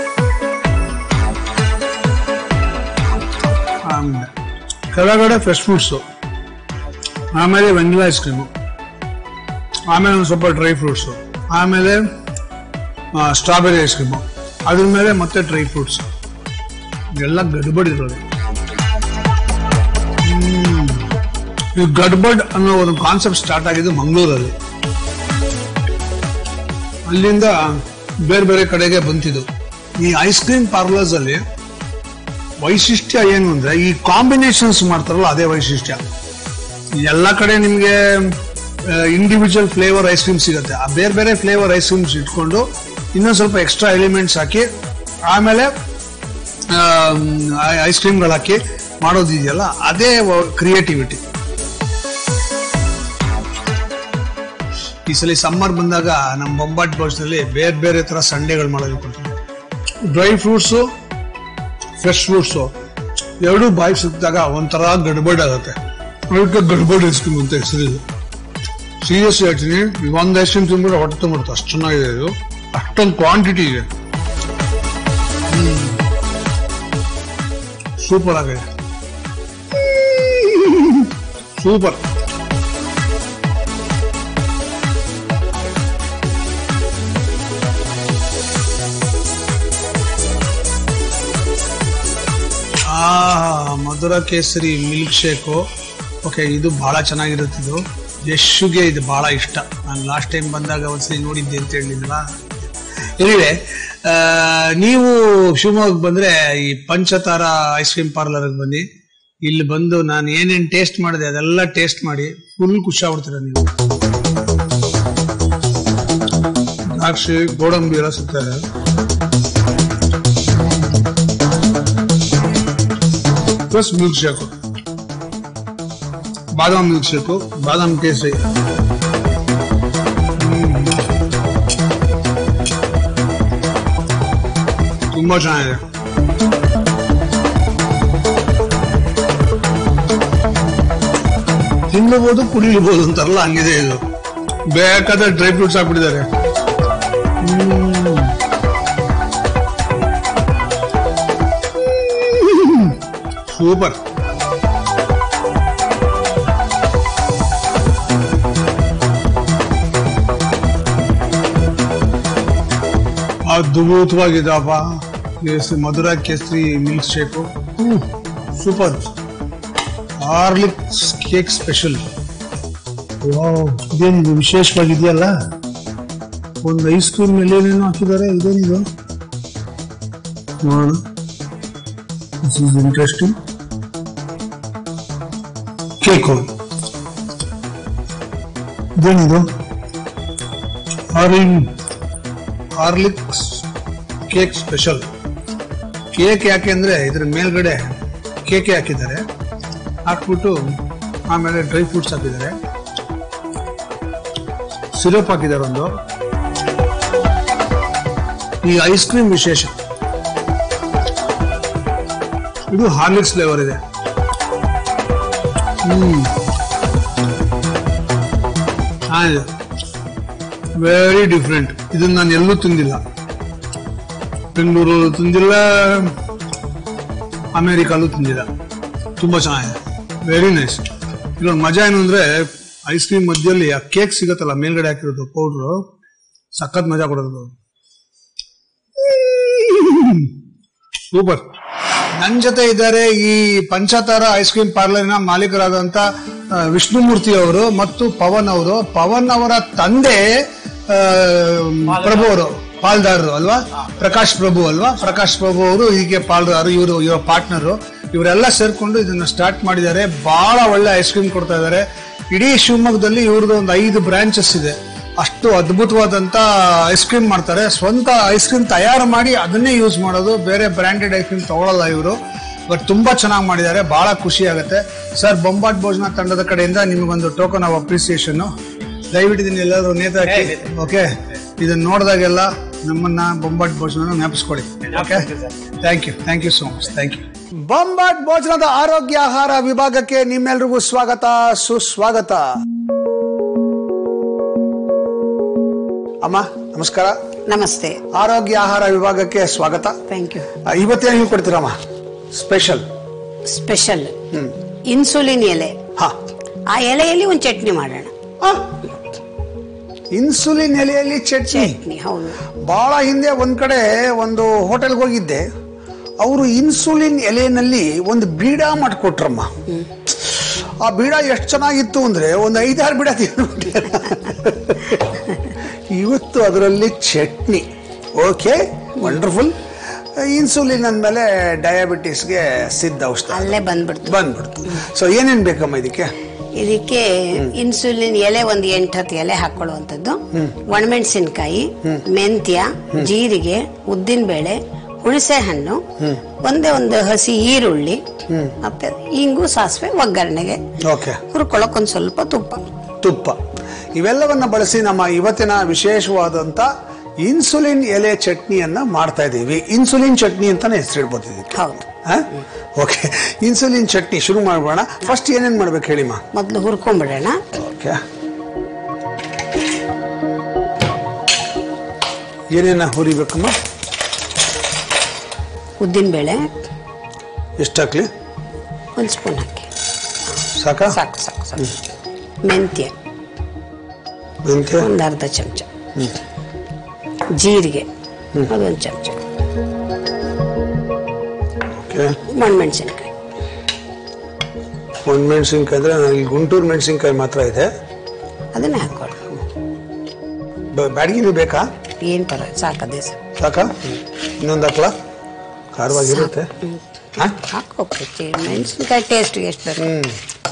ಆಮೇಲೆ ಕೆಳಗಡೆ ಫ್ರೆಶ್ ಫ್ರೂಟ್ಸು ಆಮೇಲೆ ವೆನಿಲಾ ಐಸ್ ಕ್ರೀಮು ಆಮೇಲೆ ಒಂದು ಸ್ವಲ್ಪ ಡ್ರೈ ಫ್ರೂಟ್ಸು ಆಮೇಲೆ ಸ್ಟ್ರಾಬೆರಿ ಐಸ್ ಕ್ರೀಮು ಅದ್ರ ಮೇಲೆ ಮತ್ತೆ ಡ್ರೈ ಫ್ರೂಟ್ಸ್ ಎಲ್ಲ ಗಡ್ಬಡಿರೋದು ಈ ಗಡ್ಬಡ್ ಅನ್ನೋ ಒಂದು ಕಾನ್ಸೆಪ್ಟ್ ಸ್ಟಾರ್ಟ್ ಆಗಿದ್ದು ಮಂಗಳೂರಲ್ಲಿ ಅಲ್ಲಿಂದ ಬೇರೆ ಬೇರೆ ಕಡೆಗೆ ಬಂತಿದ್ದು ಈ ಐಸ್ ಕ್ರೀಮ್ ಪಾರ್ಲರ್ಸ್ ಅಲ್ಲಿ ವೈಶಿಷ್ಟ್ಯ ಏನು ಅಂದ್ರೆ ಈ ಕಾಂಬಿನೇಷನ್ಸ್ ಮಾಡ್ತಾರಲ್ಲ ಅದೇ ವೈಶಿಷ್ಟ್ಯ ಎಲ್ಲ ಕಡೆ ನಿಮಗೆ ಇಂಡಿವಿಜುವಲ್ ಫ್ಲೇವರ್ ಐಸ್ ಕ್ರೀಮ್ ಸಿಗುತ್ತೆ ಆ ಬೇರೆ ಬೇರೆ ಫ್ಲೇವರ್ ಐಸ್ ಕ್ರೀಮ್ಸ್ ಇಟ್ಕೊಂಡು ಇನ್ನೊಂದು ಸ್ವಲ್ಪ ಎಕ್ಸ್ಟ್ರಾ ಎಲಿಮೆಂಟ್ಸ್ ಹಾಕಿ ಆಮೇಲೆ ಐಸ್ ಕ್ರೀಮ್ಗಳು ಹಾಕಿ ಮಾಡೋದಿದೆಯಲ್ಲ ಅದೇ ಕ್ರಿಯೇಟಿವಿಟಿ ಈ ಸಲ ಸಮ್ಮರ್ ಬಂದಾಗ ನಮ್ಮ ಬೊಂಬಾಟ್ ನಲ್ಲಿ ಬೇರೆ ಬೇರೆ ತರ ಸಂಡೆಗಳು ಮಾಡೋದಕ್ಕೆ ಕೊಡ್ತೀವಿ ಡ್ರೈ ಫ್ರೂಟ್ಸು ಫ್ರೆಶ್ ಫ್ರೂಟ್ಸು ಎರಡೂ ಬಾಯಿ ಸಿಕ್ಕಿದಾಗ ಒಂಥರ ಗಡ್ಬಡ್ ಆಗುತ್ತೆ ಅದಕ್ಕೆ ಗಡ್ಬಡ್ ಐಸ್ ಕ್ರೀಮ್ ಅಂತ ಹೆಸರಿದೆ ಸೀರಿಯಸ್ ಹೇಳ್ತೀನಿ ಈಗ ಒಂದು ಐಸ್ ಕ್ರೀಮ್ ತಿಂದ್ಬಿಟ್ರೆ ಹೊಟ್ಟೆ ತುಂಬಿಡುತ್ತೆ ಅಷ್ಟು ಚೆನ್ನಾಗಿದೆ ಇದು ಅಷ್ಟೊಂದು ಕ್ವಾಂಟಿಟಿ ಇದೆ ಸೂಪರ್ ಆಗಿದೆ ಸೂಪರ್ ಆ ಮಧುರ ಕೇಸರಿ ಮಿಲ್ಕ್ ಶೇಕು ಓಕೆ ಇದು ಬಹಳ ಚೆನ್ನಾಗಿರುತ್ತೆ ಇದು ಯಶುಗೆ ಇದು ಬಹಳ ಇಷ್ಟ ನಾನು ಲಾಸ್ಟ್ ಟೈಮ್ ಬಂದಾಗ ಒಂದ್ಸರಿ ನೋಡಿದ್ದೆ ಅಂತ ಹೇಳಿದ್ನಲ್ಲ ಎನಿವೆ ನೀವು ಶಿವಮೊಗ್ಗ ಬಂದ್ರೆ ಈ ಪಂಚತಾರ ಐಸ್ ಕ್ರೀಮ್ ಪಾರ್ಲರ್ ಬನ್ನಿ ಇಲ್ಲಿ ಬಂದು ನಾನು ಏನೇನ್ ಟೇಸ್ಟ್ ಮಾಡಿದೆ ಅದೆಲ್ಲ ಟೇಸ್ಟ್ ಮಾಡಿ ಫುಲ್ ಖುಷಿ ಆಗ್ಬಿಡ್ತೀರ ನೀವು ದ್ರಾಕ್ಷಿ ಗೋಡಂಬಿ ಎಲ್ಲ ಸಿಗ್ತಾರೆ ಪ್ಲಸ್ ಮಿಲ್ಕ್ ಶೇಕು ಬಾದಾಮ್ ಮಿಲ್ಕ್ ಶೇಕು ಬಾದಾಮ್ ಕೇಸರಿ ಹ್ಮ್. ತುಂಬಾ ಚೆನ್ನಾಗಿದೆ ತಿನ್ನಬಹುದು ಕುಡಿಲಬಹುದು ಅಂತಾರಲ್ಲ ಹಂಗಿದೆ ಇದು ಬೇಕಾದ ಡ್ರೈ ಫ್ರೂಟ್ಸ್ ಹಾಕ್ಬಿಟ್ಟಿದ್ದಾರೆ ಸೂಪರ್ ಅದ್ಭುತವಾಗಿದಪ್ಪ ಕೇಸರಿ ಮಧುರ ಕೇಸರಿ milkshake super Horlicks cake special ಇದೇನಿದು ವಿಶೇಷವಾಗಿದೆಯಲ್ಲ ಒಂದು ಐಸ್ ಕ್ರೀಮ್ ಮೇಲೆ ಏನೇನೋ ಹಾಕಿದ್ದಾರೆ ಇದೇನಿದು ನೋಡೋಣ ದಿಸ್ ಇಸ್ ಇಂಟ್ರೆಸ್ಟಿಂಗ್ ಕೇಕ್ ಇದೇನಿದು orange Horlicks cake special cake ಯಾಕೆ ಅಂದ್ರೆ ಇದ್ರ ಮೇಲ್ಗಡೆ ಕೇಕೆ ಹಾಕಿದ್ದಾರೆ ಹಾಕ್ಬಿಟ್ಟು ಆಮೇಲೆ ಡ್ರೈ ಫ್ರೂಟ್ಸ್ ಹಾಕಿದ್ದಾರೆ ಸಿರಪ್ ಹಾಕಿದ್ದಾರೆ ಒಂದು ಈ ಐಸ್ ಕ್ರೀಮ್ ವಿಶೇಷ ಇದು ಹಾರ್ಲಿಕ್ಸ್ ಫ್ಲೇವರ್ ಇದೆ ಹ್ಮ್ ಚೆನ್ನಾಗಿದೆ ವೆರಿ ಡಿಫ್ರೆಂಟ್ ಇದನ್ನ ನಾನು ಎಲ್ಲೂ ತಿಂದಿಲ್ಲ ಬೆಂಗಳೂರು ತಿಂದಿಲ್ಲ ಅಮೇರಿಕಲ್ಲೂ ತಿಂದಿಲ್ಲ ತುಂಬಾ ಚೆನ್ನಾಗಿದೆ ವೆರಿ ನೈಸ್ ಇಲ್ಲೊಂದು ಮಜಾ ಏನು ಅಂದ್ರೆ ಐಸ್ ಕ್ರೀಮ್ ಮಧ್ಯದಲ್ಲಿ ಆ ಕೇಕ್ ಸಿಗತ್ತಲ್ಲ ಮೇಲ್ಗಡೆ ಹಾಕಿರೋದು ಪೌಡ್ರು ಸಖತ್ ಮಜಾ ಕೊಡೋದು ಸೂಪರ್ ನನ್ನ ಜೊತೆ ಇದ್ದಾರೆ ಈ ಪಂಚತಾರ ಐಸ್ ಕ್ರೀಮ್ ಪಾರ್ಲರ್ನ ಮಾಲೀಕರಾದಂತ ಆ, ವಿಷ್ಣುಮೂರ್ತಿ ಅವರು ಮತ್ತು ಪವನ್ ಅವರು ಪವನ್ ಅವರ ತಂದೆ ಆ, ಪ್ರಭು ಅವರು ಪಾಲ್ದಾರರು ಅಲ್ವಾ ಪ್ರಕಾಶ್ ಪ್ರಭು ಅಲ್ವಾ ಪ್ರಕಾಶ್ ಪ್ರಭು ಅವರು ಹೀಗೆ ಪಾಲ್ದಾರರು ಇವರು ಇವರ ಪಾರ್ಟ್ನರು ಇವರೆಲ್ಲ ಸೇರ್ಕೊಂಡು ಇದನ್ನ ಸ್ಟಾರ್ಟ್ ಮಾಡಿದ್ದಾರೆ ಬಹಳ ಒಳ್ಳೆ ಐಸ್ ಕ್ರೀಮ್ ಕೊಡ್ತಾ ಇದ್ದಾರೆ ಇಡೀ ಶಿವಮೊಗ್ಗದಲ್ಲಿ ಇವ್ರದ್ದು ಒಂದು ಐದು ಬ್ರಾಂಚಸ್ ಇದೆ ಅಷ್ಟು ಅದ್ಭುತವಾದಂತ ಐಸ್ ಕ್ರೀಮ್ ಮಾಡ್ತಾರೆ ಸ್ವಂತ ಐಸ್ ಕ್ರೀಮ್ ತಯಾರು ಮಾಡಿ ಅದನ್ನೇ ಯೂಸ್ ಮಾಡೋದು ಬೇರೆ ಬ್ರಾಂಡೆಡ್ ಐಸ್ ಕ್ರೀಮ್ ತಗೊಳ್ಳಲ್ಲ ಇವರು ಬಟ್ ತುಂಬಾ ಚೆನ್ನಾಗಿ ಮಾಡಿದ್ದಾರೆ ಬಹಳ ಖುಷಿ ಆಗುತ್ತೆ ಸರ್ ಬೊಂಬಾಟ್ ಭೋಜನ ತಂಡದ ಕಡೆಯಿಂದ ನಿಮಗೊಂದು ಟೋಕನ್ ಆಫ್ ಅಪ್ರಿಸಿಯೇಷನ್ ದಯವಿಟ್ಟು ಇದನ್ನ ಎಲ್ಲರೂ ನೇತಾಕಿ ಓಕೆ ಇದನ್ನ ನೋಡಿದಾಗೆಲ್ಲ ನಮ್ಮನ್ನ ಬೊಂಬಾಟ್ ಭೋಜನ ನೆನಪಿಸ್ಕೊಡಿ okay thank you thank you so much thank you Bombat ಭೋಜನದ ಆರೋಗ್ಯ ಆಹಾರ ವಿಭಾಗಕ್ಕೆ ನಿಮ್ಮೆಲ್ರಿಗೂ ಸ್ವಾಗತ ಸುಸ್ವಾಗತ ಅಮ್ಮ ನಮಸ್ಕಾರ ನಮಸ್ತೆ ಆರೋಗ್ಯ ಆಹಾರ ವಿಭಾಗಕ್ಕೆ ಸ್ವಾಗತ ಥ್ಯಾಂಕ್ ಯು ಆ, ಇವತ್ತೇನು ನೀವು ಕೊಡ್ತೀರಮ್ಮ ಸ್ಪೆಷಲ್ ಸ್ಪೆಷಲ್ ಇನ್ಸುಲಿನ್ ಎಲೆ ಹಾ ಆ ಎಲೆಯಲ್ಲಿ ಒಂದು ಚಟ್ನಿ ಮಾಡೋಣ ಆ, ಇನ್ಸುಲಿನ್ ಎಲೆಯಲ್ಲಿ ಚಟ್ನಿ ಚಟ್ನಿ ಹೌದು ಬಹಳ ಹಿಂದೆ ಒಂದ್ ಕಡೆ ಒಂದು ಹೋಟೆಲ್ಗೆ ಹೋಗಿದ್ದೆ ಅವರು ಇನ್ಸುಲಿನ್ ಎಲೆನಲ್ಲಿ ಒಂದು ಬೀಡ ಮಾಡಿಕೊಟ್ರಮ್ಮ ಆ ಬೀಡ ಎಷ್ಟು ಚೆನ್ನಾಗಿತ್ತು ಅಂದ್ರೆ ಒಂದು ಐದಾರು ಬೀಡ ತಿಂದ್ಬಿಟ್ಟೆ ಇವತ್ತು ಅದರಲ್ಲಿ ಚಟ್ನಿ ಓಕೆ ವಂಡರ್ಫುಲ್ ಇನ್ಸುಲಿನ್ ಅಂದಮೇಲೆ ಡಯಾಬಿಟಿಸ್ಗೆ ಸಿದ್ಧ ಔಷಧ ಅಲ್ಲೇ ಬಂದ್ಬಿಡ್ತು ಬಂದ್ಬಿಡ್ತು ಸೊ ಏನೇನ್ ಬೇಕಮ್ಮ ಇದಕ್ಕೆ ಇದಕ್ಕೆ ಇನ್ಸುಲಿನ್ ಎಲೆ ಒಂದು ಎಂಟು ಹತ್ತು ಎಲೆ ಹಾಕೊಳ್ಳುವಂಥದ್ದು ಒಣಮೆಣಸಿನ್ಕಾಯಿ ಮೆಂತ್ಯ ಜೀರಿಗೆ ಉದ್ದಿನ ಬೇಳೆ ಹುಣಸೆ ಹಣ್ಣು ಒಂದೇ ಒಂದು ಹಸಿ ಈರುಳ್ಳಿ ಮತ್ತೆ ಇಂಗು ಸಾಸಿವೆ ಒಗ್ಗರಣೆಗೆ ಓಕೆ ಹುರ್ಕೊಳಕ್ ಒಂದ್ ಸ್ವಲ್ಪ ತುಪ್ಪ ತುಪ್ಪ ಇವೆಲ್ಲವನ್ನ ಬಳಸಿ ನಮ್ಮ ಇವತ್ತಿನ ವಿಶೇಷವಾದಂತ ಇನ್ಸುಲಿನ್ ಎಲೆ ಚಟ್ನಿಯನ್ನ ಮಾಡ್ತಾ ಇದ್ದೀವಿ ಇನ್ಸುಲಿನ್ ಚಟ್ನಿ ಅಂತಾನೆ ಹೆಸರಿಡ್ಬೋದು ಇದಕ್ಕೆ ಹೌದು ಓಕೆ ಇನ್ಸುಲಿನ್ ಚಟ್ನಿ ಶುರು ಮಾಡೋಣ ಫಸ್ಟ್ ಏನೇನ್ ಮಾಡ್ಬೇಕು ಹೇಳಿಮ್ಮ ಮೊದಲು ಹುರ್ಕೊಂಡ್ಬಿಡೋಣ ಓಕೆ ಏನೇನ ಹುರಿಬೇಕಮ್ಮ ಉದ್ದಿನ ಬೇಳೆ ಎಷ್ಟು ಹಾಕ್ಲಿ ಒಂದು ಸ್ಪೂನ್ ಹಾಕಿ ಸಾಕ ಸಾಕು ಸಾಕು ಸಾಕು ಮೆಂತ್ಯ ಮೆಂತ್ಯ ಒಂದು ಅರ್ಧ ಚಮಚ ಜೀರಿಗೆ ಅದೊಂದು ಚಮಚ ಓಕೆ ಒಣಮೆಣಸಿನ್ಕಾಯಿ ಒಂದು ಮೆಣಸಿನ್ಕಾಯಿ ಅಂದ್ರೆ ನನಗೆ ಗುಂಟೂರು ಮೆಣಸಿನ್ಕಾಯಿ ಮಾತ್ರ ಇದೆ ಅದನ್ನೇ ಹಾಕೊಳ್ಳಿ ಬ- ಬ್ಯಾಡಗಿನೂ ಬೇಕಾ ಏನು ಪರವಾಗಿಲ್ಲ ಸಾಕದೇ ಸಾಕು ಸಾಕ ಇನ್ನೊಂದು ಹಾಕ್ಲಾ ಖಾರವಾಗಿರುತ್ತೆ ಹಾ? ಹಾಕೋಬೇಕು ಮೆಣಸಿನ್ಕಾಯಿ ಟೇಸ್ಟ್ಗೆ ಎಷ್ಟು ಬೇಕು ಹ್ಮ್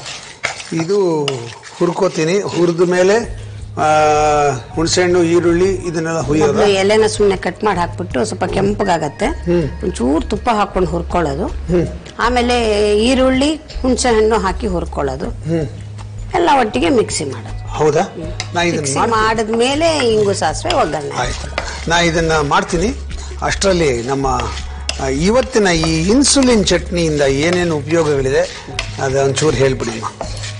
ಇದು ಹುರ್ಕೋತೀನಿ ಹುರಿದ ಮೇಲೆ ಆ, ಹುಣಸೆಹಣ್ಣು ಈರುಳ್ಳಿ ಇದನ್ನೆಲ್ಲ ಹುಯ್ಯೋದು ಮೊದಲು ಎಲೆನ ಸುಮ್ಮನೆ ಕಟ್ ಮಾಡಿ ಹಾಕ್ಬಿಟ್ಟು ಸ್ವಲ್ಪ ಕೆಂಪಗಾಗತ್ತೆ ಒಂಚೂರು ತುಪ್ಪ ಹಾಕೊಂಡು ಹುರ್ಕೊಳ್ಳೋದು ಆಮೇಲೆ ಈರುಳ್ಳಿ ಹುಣಸೆ ಹಣ್ಣು ಹಾಕಿ ಹುರ್ಕೊಳ್ಳೋದು ಎಲ್ಲ ಒಟ್ಟಿಗೆ ಮಿಕ್ಸಿ ಮಾಡೋದು ಹೌದಾ ನಾ ಇದನ್ನ ಮಿಕ್ಸಿ ಮಾಡ್ತೀನಿ ಮಾಡಿದ್ಮೇಲೆ ಇಂಗು ಸಾಸಿವೆ ಒಗ್ಗರಣೆ ಆಯ್ತು ನಾ ಇದನ್ನ ಮಾಡ್ತೀನಿ ಅಷ್ಟರಲ್ಲಿ ನಮ್ಮ ಆ, ಇವತ್ತಿನ ಈ ಇನ್ಸುಲಿನ್ ಚಟ್ನಿಯಿಂದ ಏನೇನು ಉಪಯೋಗಗಳಿದೆ ಅದೊಂಚೂರು ಹೇಳ್ಬಿಡಿಮ್ಮ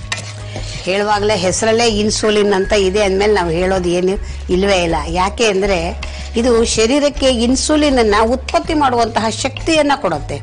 ಹೇಳುವಾಗಲೇ ಹೆಸರಲ್ಲೇ ಇನ್ಸುಲಿನ್ ಅಂತ ಇದೆ ಅಂದಮೇಲೆ ನಾವು ಹೇಳೋದು ಏನು ಇಲ್ವೇ ಇಲ್ಲ ಯಾಕೆ ಅಂದರೆ ಇದು ಶರೀರಕ್ಕೆ ಇನ್ಸುಲಿನ್ ಅನ್ನ ಉತ್ಪತ್ತಿ ಮಾಡುವಂತಹ ಶಕ್ತಿಯನ್ನ ಕೊಡುತ್ತೆ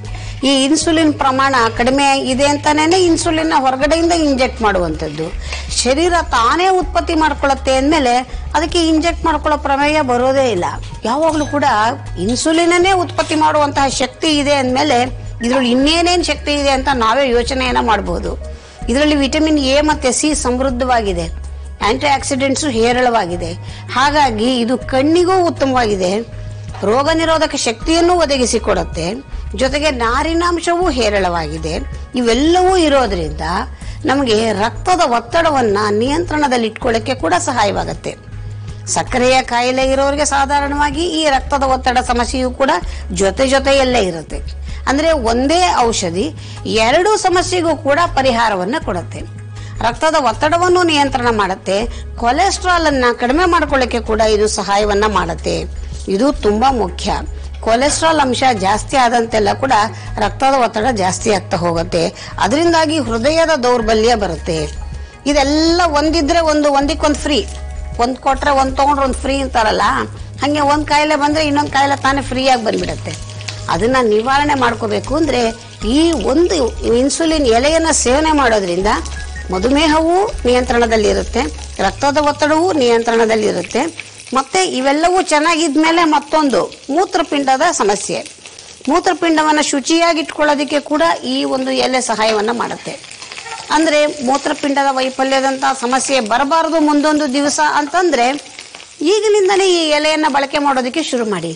ಈ ಇನ್ಸುಲಿನ್ ಪ್ರಮಾಣ ಕಡಿಮೆ ಇದೆ ಅಂತಾನೆ ಇನ್ಸುಲಿನ್ ಹೊರಗಡೆಯಿಂದ ಇಂಜೆಕ್ಟ್ ಮಾಡುವಂಥದ್ದು ಶರೀರ ತಾನೇ ಉತ್ಪತ್ತಿ ಮಾಡ್ಕೊಳ್ಳುತ್ತೆ ಅಂದಮೇಲೆ ಅದಕ್ಕೆ ಇಂಜೆಕ್ಟ್ ಮಾಡ್ಕೊಳ್ಳೋ ಪ್ರಮೇಯ ಬರೋದೇ ಇಲ್ಲ ಯಾವಾಗಲೂ ಕೂಡ ಇನ್ಸುಲಿನನ್ನೇ ಉತ್ಪತ್ತಿ ಮಾಡುವಂತಹ ಶಕ್ತಿ ಇದೆ ಅಂದಮೇಲೆ ಇದ್ರಲ್ಲಿ ಇನ್ನೇನೇನು ಶಕ್ತಿ ಇದೆ ಅಂತ ನಾವೇ ಯೋಚನೆಯನ್ನ ಮಾಡಬಹುದು ಇದರಲ್ಲಿ ವಿಟಮಿನ್ ಎ ಮತ್ತೆ ಸಿ ಸಮೃದ್ಧವಾಗಿದೆ ಆಂಟಿ ಆಕ್ಸಿಡೆಂಟ್ಸು ಹೇರಳವಾಗಿದೆ ಹಾಗಾಗಿ ಇದು ಕಣ್ಣಿಗೂ ಉತ್ತಮವಾಗಿದೆ ರೋಗ ನಿರೋಧಕ ಶಕ್ತಿಯನ್ನು ಒದಗಿಸಿಕೊಡುತ್ತೆ ಜೊತೆಗೆ ನಾರಿನಾಂಶವೂ ಹೇರಳವಾಗಿದೆ ಇವೆಲ್ಲವೂ ಇರೋದ್ರಿಂದ ನಮಗೆ ರಕ್ತದ ಒತ್ತಡವನ್ನ ನಿಯಂತ್ರಣದಲ್ಲಿ ಇಟ್ಕೊಳ್ಳೋಕ್ಕೆ ಕೂಡ ಸಹಾಯವಾಗುತ್ತೆ ಸಕ್ಕರೆಯ ಕಾಯಿಲೆ ಇರೋರಿಗೆ ಸಾಧಾರಣವಾಗಿ ಈ ರಕ್ತದ ಒತ್ತಡ ಸಮಸ್ಯೆಯು ಕೂಡ ಜೊತೆ ಜೊತೆಯಲ್ಲೇ ಇರುತ್ತೆ ಅಂದ್ರೆ ಒಂದೇ ಔಷಧಿ ಎರಡೂ ಸಮಸ್ಯೆಗೂ ಕೂಡ ಪರಿಹಾರವನ್ನ ಕೊಡುತ್ತೆ ರಕ್ತದ ಒತ್ತಡವನ್ನು ನಿಯಂತ್ರಣ ಮಾಡುತ್ತೆ ಕೊಲೆಸ್ಟ್ರಾಲ್ ಅನ್ನ ಕಡಿಮೆ ಮಾಡ್ಕೊಳ್ಳಿಕ್ಕೆ ಕೂಡ ಇದು ಸಹಾಯವನ್ನ ಮಾಡುತ್ತೆ ಇದು ತುಂಬಾ ಮುಖ್ಯ ಕೊಲೆಸ್ಟ್ರಾಲ್ ಅಂಶ ಜಾಸ್ತಿ ಆದಂತೆಲ್ಲ ಕೂಡ ರಕ್ತದ ಒತ್ತಡ ಜಾಸ್ತಿ ಆಗ್ತಾ ಹೋಗುತ್ತೆ ಅದರಿಂದಾಗಿ ಹೃದಯದ ದೌರ್ಬಲ್ಯ ಬರುತ್ತೆ ಇದೆಲ್ಲ ಒಂದಿದ್ರೆ ಒಂದು ಒಂದಕ್ಕೊಂದು ಫ್ರೀ ಒಂದ್ ಕೊಟ್ರೆ ಒಂದ್ ತಗೊಂಡ್ರೆ ಒಂದ್ ಫ್ರೀ ಅಂತಾರಲ್ಲ ಹಂಗೆ ಒಂದ್ ಕಾಯಿಲೆ ಬಂದ್ರೆ ಇನ್ನೊಂದ್ ಕಾಯಿಲೆ ತಾನೇ ಫ್ರೀ ಆಗಿ ಬಂದ್ಬಿಡತ್ತೆ ಅದನ್ನ ನಿವಾರಣೆ ಮಾಡ್ಕೋಬೇಕು ಅಂದ್ರೆ ಈ ಒಂದು ಇನ್ಸುಲಿನ್ ಎಲೆಯನ್ನ ಸೇವನೆ ಮಾಡೋದ್ರಿಂದ ಮಧುಮೇಹವೂ ನಿಯಂತ್ರಣದಲ್ಲಿರುತ್ತೆ ರಕ್ತದ ಒತ್ತಡವೂ ನಿಯಂತ್ರಣದಲ್ಲಿರುತ್ತೆ ಮತ್ತೆ ಇವೆಲ್ಲವೂ ಚೆನ್ನಾಗಿದ್ಮೇಲೆ ಮತ್ತೊಂದು ಮೂತ್ರಪಿಂಡದ ಸಮಸ್ಯೆ ಮೂತ್ರಪಿಂಡವನ್ನ ಶುಚಿಯಾಗಿಟ್ಕೊಳ್ಳೋದಕ್ಕೆ ಕೂಡ ಈ ಒಂದು ಎಲೆ ಸಹಾಯವನ್ನ ಮಾಡುತ್ತೆ ಅಂದ್ರೆ ಮೂತ್ರಪಿಂಡದ ವೈಫಲ್ಯದಂತಹ ಸಮಸ್ಯೆ ಬರಬಾರದು ಮುಂದೊಂದು ದಿವಸ ಅಂತಂದ್ರೆ ಈಗಿನಿಂದನೇ ಈ ಎಲೆಯನ್ನ ಬಳಕೆ ಮಾಡೋದಕ್ಕೆ ಶುರು ಮಾಡಿ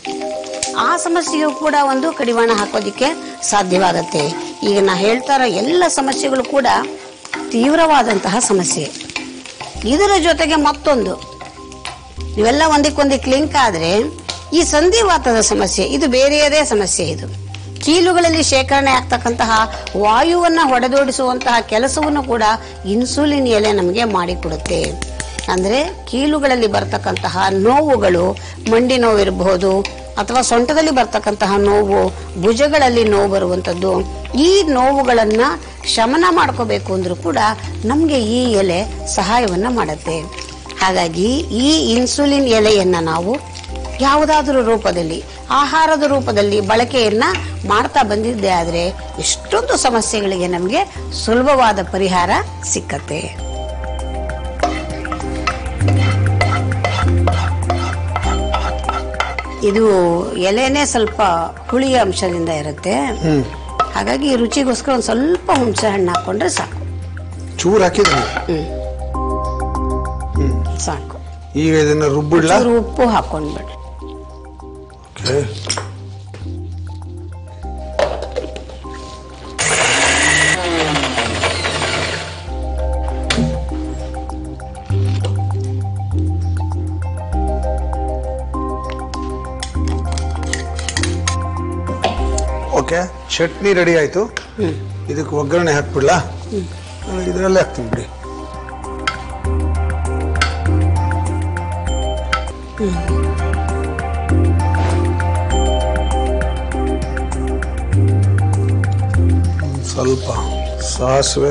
ಆ ಸಮಸ್ಯೆಯು ಕೂಡ ಒಂದು ಕಡಿವಾಣ ಹಾಕೋದಿಕ್ಕೆ ಸಾಧ್ಯವಾಗುತ್ತೆ ಈಗ ನಾ ಹೇಳ್ತಾ ಇರೋ ಎಲ್ಲ ಸಮಸ್ಯೆಗಳು ಕೂಡ ತೀವ್ರವಾದಂತಹ ಸಮಸ್ಯೆ ಇದರ ಜೊತೆಗೆ ಮತ್ತೊಂದು ಇವೆಲ್ಲ ಒಂದಕ್ಕೊಂದಕ್ಕೆ ಲಿಂಕ್ ಆದ್ರೆ ಈ ಸಂಧಿವಾತದ ಸಮಸ್ಯೆ ಇದು ಬೇರೆಯದೇ ಸಮಸ್ಯೆ ಇದು ಕೀಲುಗಳಲ್ಲಿ ಶೇಖರಣೆ ಆಗ್ತಕ್ಕಂತಹ ವಾಯುವನ್ನ ಹೊಡೆದೋಡಿಸುವಂತಹ ಕೆಲಸವನ್ನು ಕೂಡ ಇನ್ಸುಲಿನ್ ಎಲೆ ನಮಗೆ ಮಾಡಿಕೊಡುತ್ತೆ ಅಂದ್ರೆ ಕೀಲುಗಳಲ್ಲಿ ಬರ್ತಕ್ಕಂತಹ ನೋವುಗಳು ಮಂಡಿ ನೋವಿರಬಹುದು ಅಥವಾ ಸೊಂಟದಲ್ಲಿ ಬರ್ತಕ್ಕಂತಹ ನೋವು ಭುಜಗಳಲ್ಲಿ ನೋವು ಬರುವಂಥದ್ದು ಈ ನೋವುಗಳನ್ನ ಶಮನ ಮಾಡ್ಕೋಬೇಕು ಅಂದ್ರೂ ಕೂಡ ನಮಗೆ ಈ ಎಲೆ ಸಹಾಯವನ್ನ ಮಾಡುತ್ತೆ ಹಾಗಾಗಿ ಈ ಇನ್ಸುಲಿನ್ ಎಲೆಯನ್ನ ನಾವು ಯಾವುದಾದ್ರೂ ರೂಪದಲ್ಲಿ ಆಹಾರದ ರೂಪದಲ್ಲಿ ಬಳಕೆಯನ್ನ ಮಾಡ್ತಾ ಬಂದಿದ್ದೆ ಆದ್ರೆ ಎಷ್ಟೊಂದು ಸಮಸ್ಯೆಗಳಿಗೆ ನಮಗೆ ಸುಲಭವಾದ ಪರಿಹಾರ ಸಿಕ್ಕತ್ತೆ ಇದು ಎಲೆನೇ ಸ್ವಲ್ಪ ಹುಳಿಯ ಅಂಶದಿಂದ ಇರುತ್ತೆ ಹಾಗಾಗಿ ರುಚಿಗೋಸ್ಕರ ಒಂದು ಸ್ವಲ್ಪ ಹುಣಸೆ ಹಣ್ಣು ಹಾಕೊಂಡ್ರೆ ಸಾಕು ಚೂರ್ ಹಾಕಿದ್ರೆ ಸಾಕು ಈಗ ಇದನ್ನ ರುಬ್ಬಿಡ್ಲಾ ಚೂರು ಉಪ್ಪು ಹಾಕೊಂಡ್ಬಿಡ್ರಿ Okay. ಓಕೆ ಚಟ್ನಿ ರೆಡಿ ಆಯ್ತು ಇದಕ್ಕೆ ಒಗ್ಗರಣೆ ಹಾಕ್ಬಿಡ್ಲಾ ಇದರಲ್ಲೇ ಹಾಕ್ತೀನಿ ಬಿಡಿ ಸ್ವಲ್ಪ ಸಾಸಿವೆ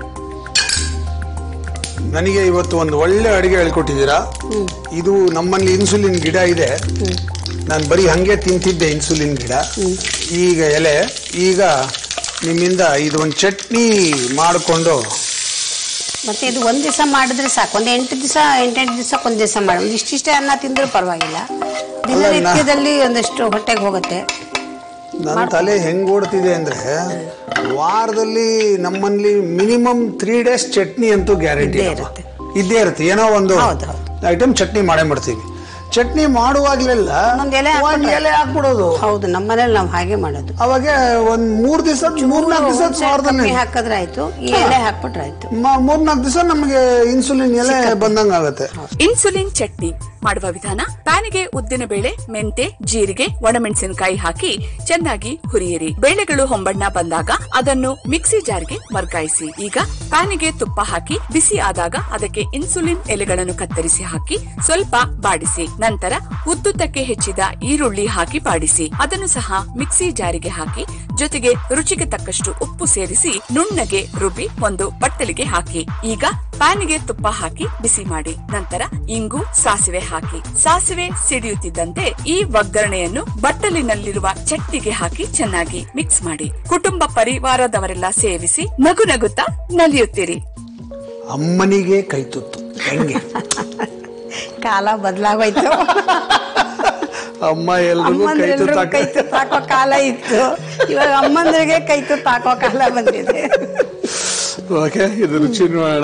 ನನಗೆ ಇವತ್ತು ಒಂದು ಒಳ್ಳೆ ಅಡಿಗೆ ಹೇಳ್ಕೊಟ್ಟಿದ್ದೀರಾ ಇದು ನಮ್ಮಲ್ಲಿ ಇನ್ಸುಲಿನ್ ಗಿಡ ಇದೆ ನಾನು ಬರೀ ಹಂಗೆ ತಿಂತಿದ್ದೆ ಇನ್ಸುಲಿನ್ ಗಿಡ ಈಗ ಎಲೆ ಈಗ ನಿಮ್ಮಿಂದ ಇದು ಒಂದು ಚಟ್ನಿ ಮಾಡಿಕೊಂಡು ಮತ್ತೆ ಇದು ಒಂದ್ ದಿವಸ ಮಾಡಿದ್ರೆ ಸಾಕು ಒಂದ್ ಎಂಟು ದಿವಸ ಎಂಟೆಂಟು ದಿವಸ ಒಂದ್ ದಿವಸ ಮಾಡಿ ಒಂದ್ ಇಷ್ಟಿಷ್ಟೇ ಅನ್ನ ತಿಂದ್ರೂ ಪರವಾಗಿಲ್ಲ ದಿನನಿತ್ಯದಲ್ಲಿ ಒಂದಷ್ಟು ಹೊಟ್ಟೆಗೆ ಹೋಗುತ್ತೆ ನನ್ನ ತಲೆ ಹೆಂಗ್ ಓಡ್ತಿದೆ ಅಂದ್ರೆ ವಾರದಲ್ಲಿ ನಮ್ಮಲ್ಲಿ ಮಿನಿಮಮ್ ತ್ರೀ ಡೇಸ್ ಚಟ್ನಿ ಅಂತೂ ಗ್ಯಾರಂಟಿ ಇದ್ದೇ ಇರುತ್ತೆ. ಇದ್ದೇ ಇರುತ್ತೆ ಏನೋ ಒಂದು ಹೌದು, ಹೌದು. ಐಟಮ್ ಚಟ್ನಿ ಮಾಡೇ ಮಾಡ್ತೀವಿ ಚಟ್ನಿ ಮಾಡುವಾಗ್ಲೆಲ್ಲ ಒಂದೊಂದ್ ಎಲೆ ಒಂದ್ ಹಾಕ್ಬಿಟ್ರೆ- ಎಲೆ ಹಾಕ್ಬಿಡೋದು ಹೌದು ನಮ್ಮನೇಲಿ ನಾವು ಹಾಗೆ ಮಾಡೋದು ಅವಾಗ ಒಂದ್ ಮೂರ್ ದಿವಸ ಮೂರ್ನಾಲ್ಕು ದಿವಸ ಹುಣ್ಸೆ ವಾರದಲ್ಲಿ ಕಮ್ಮಿ ಹಾಕಿದ್ರೆ ಆಯ್ತು ಈ ಎಲೆ ಹಾಕ್ಬಿಟ್ರೆ ಆಯ್ತು ಮ- ಮೂರ್ನಾಲ್ಕು ದಿವಸ ನಮಗೆ ಇನ್ಸುಲಿನ್ ಎಲೆ ಬಂದಂಗ ಆಗತ್ತೆ ಇನ್ಸುಲಿನ್ ಚಟ್ನಿ ಮಾಡುವ ವಿಧಾನ ಪ್ಯಾನಿಗೆ ಉದ್ದಿನ ಬೇಳೆ ಮೆಂತೆ ಜೀರಿಗೆ ಒಣಮೆಣಸಿನಕಾಯಿ ಹಾಕಿ ಚೆನ್ನಾಗಿ ಹುರಿಯಿರಿ ಬೇಳೆಗಳು ಹೊಂಬಣ್ಣ ಬಂದಾಗ ಅದನ್ನು ಮಿಕ್ಸಿ ಜಾರ್ಗೆ ವರ್ಗಾಯಿಸಿ ಈಗ ಪ್ಯಾನಿಗೆ ತುಪ್ಪ ಹಾಕಿ ಬಿಸಿ ಆದಾಗ ಅದಕ್ಕೆ ಇನ್ಸುಲಿನ್ ಎಲೆಗಳನ್ನು ಕತ್ತರಿಸಿ ಹಾಕಿ ಸ್ವಲ್ಪ ಬಾಡಿಸಿ ನಂತರ ಉದ್ದುದ್ದಕ್ಕೆ ಹೆಚ್ಚಿದ ಈರುಳ್ಳಿ ಹಾಕಿ ಬಾಡಿಸಿ ಅದನ್ನು ಸಹ ಮಿಕ್ಸಿ ಜಾರಿಗೆ ಹಾಕಿ ಜೊತೆಗೆ ರುಚಿಗೆ ತಕ್ಕಷ್ಟು ಉಪ್ಪು ಸೇರಿಸಿ ನುಣ್ಣಗೆ ರುಬ್ಬಿ ಒಂದು ಬಟ್ಟಲಿಗೆ ಹಾಕಿ ಈಗ ಪ್ಯಾನಿಗೆ ತುಪ್ಪ ಹಾಕಿ ಬಿಸಿ ಮಾಡಿ ನಂತರ ಇಂಗು ಸಾಸಿವೆ ಹಾಕಿ ಸಾಸಿವೆ ಸಿಡಿಯುತ್ತಿದ್ದಂತೆ ಈ ಒಗ್ಗರಣೆಯನ್ನು ಬಟ್ಟಲಿನಲ್ಲಿರುವ ಚಟ್ನಿಗೆ ಹಾಕಿ ಚೆನ್ನಾಗಿ ಮಿಕ್ಸ್ ಮಾಡಿ ಕುಟುಂಬ ಪರಿವಾರದವರೆಲ್ಲ ಸೇವಿಸಿ ನಗು ನಗುತ್ತಾ ನಲಿಯುತ್ತೀರಿ ಅಮ್ಮನಿಗೆ ಕೈ ತುತ್ತು ಹೆಂಗೆ ಕಾಲ ಬದಲಾಗೋಯ್ತು ಅಮ್ಮ ಎಲ್ರಿಗೂ ಕೈ ಅಮ್ಮಂದ್ರೆಲ್ರಿಗೂ ತುತ್ತು ಕೈ ಹಾಕ- ತುತ್ತು ಹಾಕೋ ಕಾಲ ಇತ್ತು ಇವಾಗ ಅಮ್ಮಂದ್ರಿಗೆ ಕೈ ತುತ್ತು ಹಾಕೋ ಕಾಲ ಬಂದಿದೆ ಓಕೆ ಇದು ರುಚಿ ನೋಡೋಣ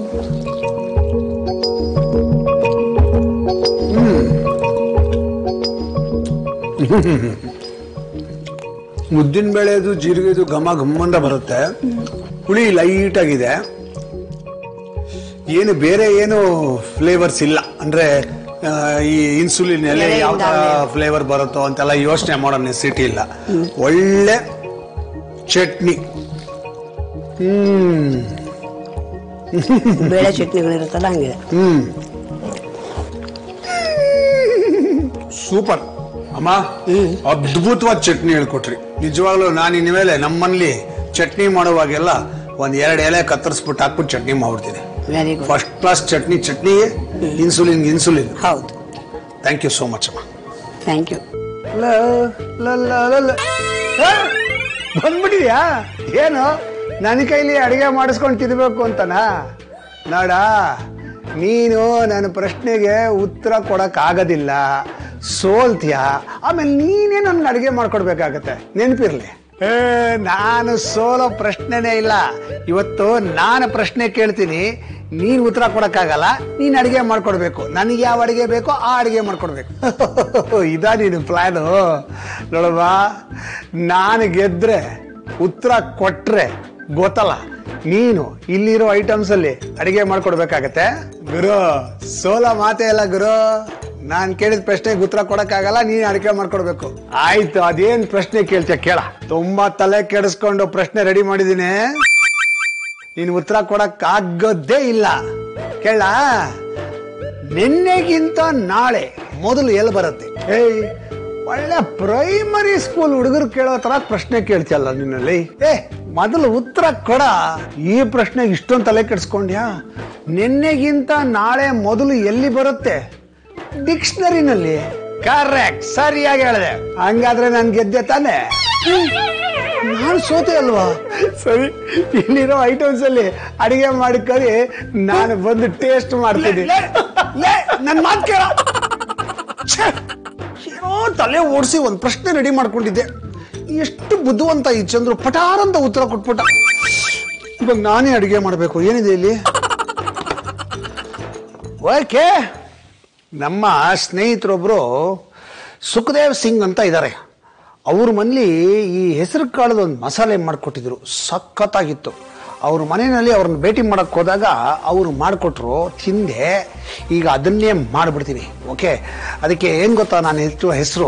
ಮುದ್ದಿನ ಬೇಳೆದು ಜೀರಿಗೆದು ಘಮ ಘಮ್ಮಂದ ಬರುತ್ತೆ ಹುಳಿ ಲೈಟ್ ಆಗಿದೆ ಏನು ಬೇರೆ ಏನು ಫ್ಲೇವರ್ಸ್ ಇಲ್ಲ ಅಂದ್ರೆ ಆ, ಈ ಇನ್ಸುಲಿನ್ ಎಲೆ ಎಲೆಯಿಂದ ಯಾವ ಫ್ಲೇವರ್ ಬರುತ್ತೋ ಅಂತೆಲ್ಲ ಯೋಚನೆ ಮಾಡೋ ನೆಸಿಟಿ ಇಲ್ಲ ಒಳ್ಳೆ ಚಟ್ನಿ ಹ್ಮ್ ಬೇಳೆ ಚಟ್ನಿಗಳಿರುತ್ತಲ್ಲ ಹಂಗಿದೆ ಹ್ಮ್ ಸೂಪರ್ ಅಮ್ಮ ಅದ್ಭುತವಾದ ಚಟ್ನಿ ಹೇಳ್ಕೊಟ್ರಿ ನಿಜವಾಗ್ಲೂ ನಾನು ಇನ್ಮೇಲೆ ನಮ್ಮಲ್ಲಿ ಚಟ್ನಿ ಮಾಡುವಾಗೆಲ್ಲ ಒಂದ್ ಎರಡು ಎಲೆ ಕತ್ತರಿಸ್ಬಿಟ್ಟು ಹಾಕ್ಬಿಟ್ಟು ಚಟ್ನಿ ಮಾಡ್ಬಿಡ್ತೀನಿ very good first class chutney chutney insulin insulin ಹೌದು ಥ್ಯಾಂಕ್ ಯು ಸೋ ಮಚ್ ಅಮ್ಮ ಥ್ಯಾಂಕ್ ಯು ಬಂದ್ಬಿಟ್ಟಿದ್ಯಾ ಏನು ನನ್ನ ಕೈಲಿ ಅಡಿಗೆ ಮಾಡಿಸ್ಕೊಂಡು ತಿನ್ಬೇಕು ಅಂತನಾ ನೋಡ ನೀನು ನನ್ನ ಪ್ರಶ್ನೆಗೆ ಉತ್ತರ ಕೊಡಕ್ ಆಗೋದಿಲ್ಲ ಸೋಲ್ತೀಯ ಆಮೇಲೆ ನೀನೇ ನನ್ಗೆ ಅಡಿಗೆ ಮಾಡ್ಕೊಡ್ಬೇಕಾಗತ್ತೆ ನೆನಪಿರ್ಲಿ ಏ ನಾನು ಸೋಲೋ ಪ್ರಶ್ನೆನೇ ಇಲ್ಲ ಇವತ್ತು ನಾನು ಪ್ರಶ್ನೆ ಕೇಳ್ತೀನಿ ನೀನ್ ಉತ್ತರ ಕೊಡಕ್ಕಾಗಲ್ಲ ನೀನ್ ಅಡಿಗೆ ಮಾಡ್ಕೊಡ್ಬೇಕು ನನಗೆ ಯಾವ ಅಡಿಗೆ ಬೇಕೋ ಆ ಅಡಿಗೆ ಮಾಡ್ಕೊಡ್ಬೇಕು ಇದಾ ನೀನು ಪ್ಲಾನು ನೋಡಮ್ಮ ನಾನು ಗೆದ್ರೆ ಉತ್ತರ ಕೊಟ್ರೆ ಗೊತ್ತಲ್ಲ ನೀನು ಇಲ್ಲಿರೋ ಐಟಮ್ಸ್ ಅಲ್ಲಿ ಅಡಿಗೆ ಮಾಡ್ಕೊಡ್ಬೇಕಾಗತ್ತೆ ಗುರು ಸೋಲ ಮಾತೇ ಇಲ್ಲ ಗುರು ನಾನ್ ಕೇಳಿದ ಪ್ರಶ್ನೆಗೆ ಉತ್ತರ ಕೊಡಕ್ಕಾಗಲ್ಲ ನೀನ್ ಅಡಿಗೆ ಮಾಡ್ಕೊಡ್ಬೇಕು ಆಯ್ತು ಅದೇನ್ ಪ್ರಶ್ನೆ ಕೇಳ್ತೀಯ ಕೇಳ ತುಂಬಾ ತಲೆ ಕೆಡಿಸ್ಕೊಂಡು ಪ್ರಶ್ನೆ ರೆಡಿ ಮಾಡಿದೀನಿ ನೀನ್ ಉತ್ತರ ಕೊಡಕ್ ಆಗೋದೇ ಇಲ್ಲ ಕೇಳ ನಿನ್ನೆಗಿಂತ ನಾಳೆ ಮೊದಲು ಎಲ್ಲಿ ಬರುತ್ತೆ ಏಯ್ ಒಳ್ಳೆ ಪ್ರೈಮರಿ ಸ್ಕೂಲ್ ಹುಡುಗರು ಕೇಳೋ ತರ ಪ್ರಶ್ನೆ ಕೇಳ್ತಿಯಲ್ಲ ನಿನ್ನಲ್ಲಿ ಏ ಮೊದಲು ಉತ್ತರ ಕೊಡ ಈ ಪ್ರಶ್ನೆಗೆ ಇಷ್ಟೊಂದು ತಲೆ ಕೆಡಿಸ್ಕೊಂಡ್ಯಾ ನಿನ್ನೆಗಿಂತ ನಾಳೆ ಮೊದಲು ಎಲ್ಲಿ ಬರುತ್ತೆ ಡಿಕ್ಷನರಿನಲ್ಲಿ ಕರೆಕ್ಟ್ ಸರಿಯಾಗಿ ಹೇಳಿದೆ ಹಂಗಾದ್ರೆ ನಾನು ಗೆದ್ದೆ ತಾನೆ ನಾನು ಸೋತೆ ಅಲ್ವಾ ಸರಿ ಇಲ್ಲಿರೋ ಐಟಮ್ಸ್ ಅಲ್ಲಿ ಅಡಿಗೆ ಮಾಡಿ ಕರಿ ನಾನು ಬಂದು ಟೇಸ್ಟ್ ಮಾಡ್ತೀನಿ ನನ್ನ ಮಾತು ಕೇಳ ಛೆ! ಏನೋ ತಲೆ ಓಡಿಸಿ ಒಂದು ಪ್ರಶ್ನೆ ರೆಡಿ ಮಾಡ್ಕೊಂಡಿದ್ದೆ ಎಷ್ಟು ಬುದ್ಧಿವಂತ ಈ ಚಂದ್ರು ಪಟಾರ್ ಅಂತ ಉತ್ತರ ಕೊಟ್ಬಿಟ್ಟ ಇವಾಗ ನಾನೇ ಅಡಿಗೆ ಮಾಡಬೇಕು ಏನಿದೆ ಇಲ್ಲಿ ಓಕೆ ನಮ್ಮ ಸ್ನೇಹಿತರೊಬ್ರು ಸುಖದೇವ್ ಸಿಂಗ್ ಅಂತ ಇದ್ದಾರೆ ಅವ್ರ ಮನೇಲಿ ಈ ಹೆಸರು ಕಾಳದ ಒಂದು ಮಸಾಲೆ ಮಾಡಿಕೊಟ್ಟಿದ್ರು ಸಖತ್ತಾಗಿತ್ತು ಅವ್ರ ಮನೆಯಲ್ಲಿ ಅವ್ರನ್ನ ಭೇಟಿ ಮಾಡಕ್ ಹೋದಾಗ ಅವರು ಮಾಡಿಕೊಟ್ರು ತಿಂದೆ ಈಗ ಅದನ್ನೇ ಮಾಡಿಬಿಡ್ತೀನಿ ಓಕೆ ಅದಕ್ಕೆ ಏನು ಗೊತ್ತಾ ನಾನು ಹೆಚ್ಚು ಹೆಸರು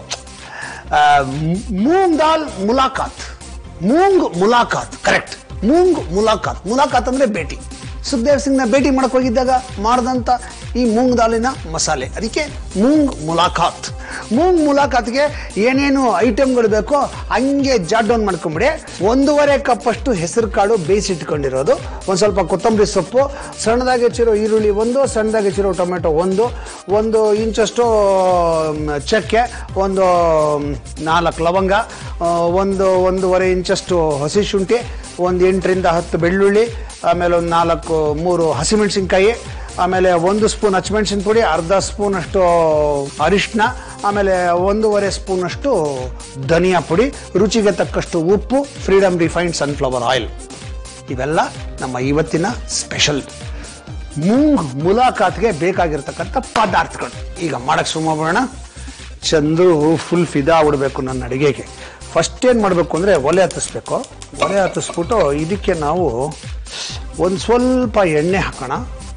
ಮೂಂಗ್ ದಾಲ್ ಮುಲಾಕಾತ್ ಮೂಂಗ್ ಮುಲಾಕಾತ್ ಕರೆಕ್ಟ್ ಮೂಂಗ್ ಮುಲಾಕಾತ್ ಮುಲಾಕಾತ್ ಅಂದ್ರೆ ಭೇಟಿ ಸುಖದೇವ್ ಸಿಂಗ್ನ ಭೇಟಿ ಮಾಡಕ್ ಹೋಗಿದ್ದಾಗ ಮಾಡಿದಂಥ ಈ ಮೂಂಗ್ ದಾಲಿನ ಮಸಾಲೆ ಅದಕ್ಕೆ ಮೂಂಗ್ ಮುಲಾಕಾತ್ ಮೂಂಗ್ ಮುಲಾಕಾತ್ಗೆ ಏನೇನು ಐಟಮ್ಗಳು ಬೇಕೋ ಹಂಗೆ ಜಾಟ್ ಡೌನ್ ಮಾಡ್ಕೊಂಬಿಡಿ ಒಂದೂವರೆ ಕಪ್ಪಷ್ಟು ಹೆಸರು ಕಾಳು ಬೇಯಿಸಿಟ್ಕೊಂಡಿರೋದು ಒಂದು ಸ್ವಲ್ಪ ಕೊತ್ತಂಬರಿ ಸೊಪ್ಪು ಸಣ್ಣದಾಗಿ ಹೆಚ್ಚಿರೋ ಈರುಳ್ಳಿ ಒಂದು ಸಣ್ಣದಾಗಿ ಹೆಚ್ಚಿರೋ ಟೊಮೆಟೊ ಒಂದು ಒಂದು ಇಂಚಷ್ಟು ಮ್, ಚಕ್ಕೆ ಒಂದು ಮ್, ನಾಲ್ಕು ಲವಂಗ ಆ, ಒಂದು ಒಂದೂವರೆ ಇಂಚಷ್ಟು ಹಸಿ ಶುಂಠಿ ಒಂದು ಎಂಟರಿಂದ ಹತ್ತು ಬೆಳ್ಳುಳ್ಳಿ ಆಮೇಲೆ ಒಂದು ನಾಲ್ಕು ಮೂರು ಹಸಿಮೆಣಸಿನ್ಕಾಯಿ ಆಮೇಲೆ ಒಂದು ಸ್ಪೂನ್ ಹಸಿಮೆಣಸಿನ ಪುಡಿ ಅರ್ಧ ಸ್ಪೂನ್ ಅಷ್ಟು ಅರಿಶಿನ ಆಮೇಲೆ ಒಂದೂವರೆ ಸ್ಪೂನ್ ಅಷ್ಟು ಧನಿಯಾ ಪುಡಿ ರುಚಿಗೆ ತಕ್ಕಷ್ಟು ಉಪ್ಪು ಫ್ರೀಡಮ್ ರಿಫೈನ್ಡ್ ಸನ್ಫ್ಲವರ್ ಆಯಿಲ್ ಇವೆಲ್ಲ ನಮ್ಮ ಇವತ್ತಿನ ಸ್ಪೆಷಲ್ ಮೂಂಗ್ ಮುಲಾಕಾತ್ಗೆ ಬೇಕಾಗಿರ್ತಕ್ಕಂಥ ಪದಾರ್ಥಗಳು ಈಗ ಮಾಡಕ್ಕೆ ಶುರು ಮಾಡೋಣ ಚಂದ್ರು ಫುಲ್ ಫಿದಾ ಆಗ್ಬಿಡ್ಬೇಕು ನನ್ನ ಅಡಿಗೆಗೆ ಫಸ್ಟ್ ಏನು ಮಾಡಬೇಕು ಅಂದರೆ ಒಲೆ ಹತ್ತಿಸ್ಬೇಕು ಒಲೆ ಹತ್ತಿಸ್ಬಿಟ್ಟು ಇದಕ್ಕೆ ನಾವು ಒಂದು ಸ್ವಲ್ಪ ಎಣ್ಣೆ ಹಾಕೋಣ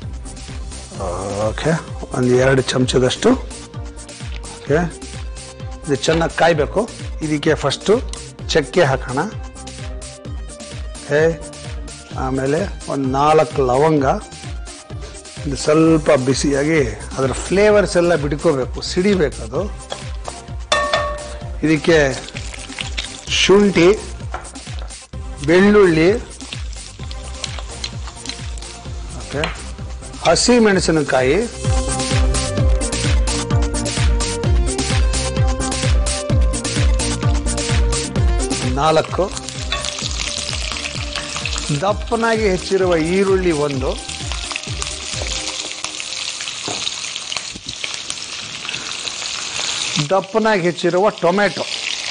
ಓಕೆ ಒಂದು ಎರಡು ಚಮಚದಷ್ಟು ಓಕೆ ಇದು ಚೆನ್ನಾಗಿ ಕಾಯಬೇಕು ಇದಕ್ಕೆ ಫಸ್ಟು ಚಕ್ಕೆ ಹಾಕೋಣ ಓಕೆ ಆಮೇಲೆ ಒಂದು ನಾಲ್ಕು ಲವಂಗ ಇದು ಸ್ವಲ್ಪ ಬಿಸಿಯಾಗಿ ಅದರ ಫ್ಲೇವರ್ಸ್ ಎಲ್ಲ ಬಿಡ್ಕೋಬೇಕು ಸಿಡಿಬೇಕು ಅದು ಇದಕ್ಕೆ ಶುಂಠಿ ಬೆಳ್ಳುಳ್ಳಿ ಓಕೆ ಹಸಿ ಮೆಣಸಿನಕಾಯಿ ನಾಲ್ಕು ದಪ್ಪನಾಗಿ ಹೆಚ್ಚಿರುವ ಈರುಳ್ಳಿ ಒಂದು ದಪ್ಪನಾಗಿ ಹೆಚ್ಚಿರುವ ಟೊಮೆಟೊ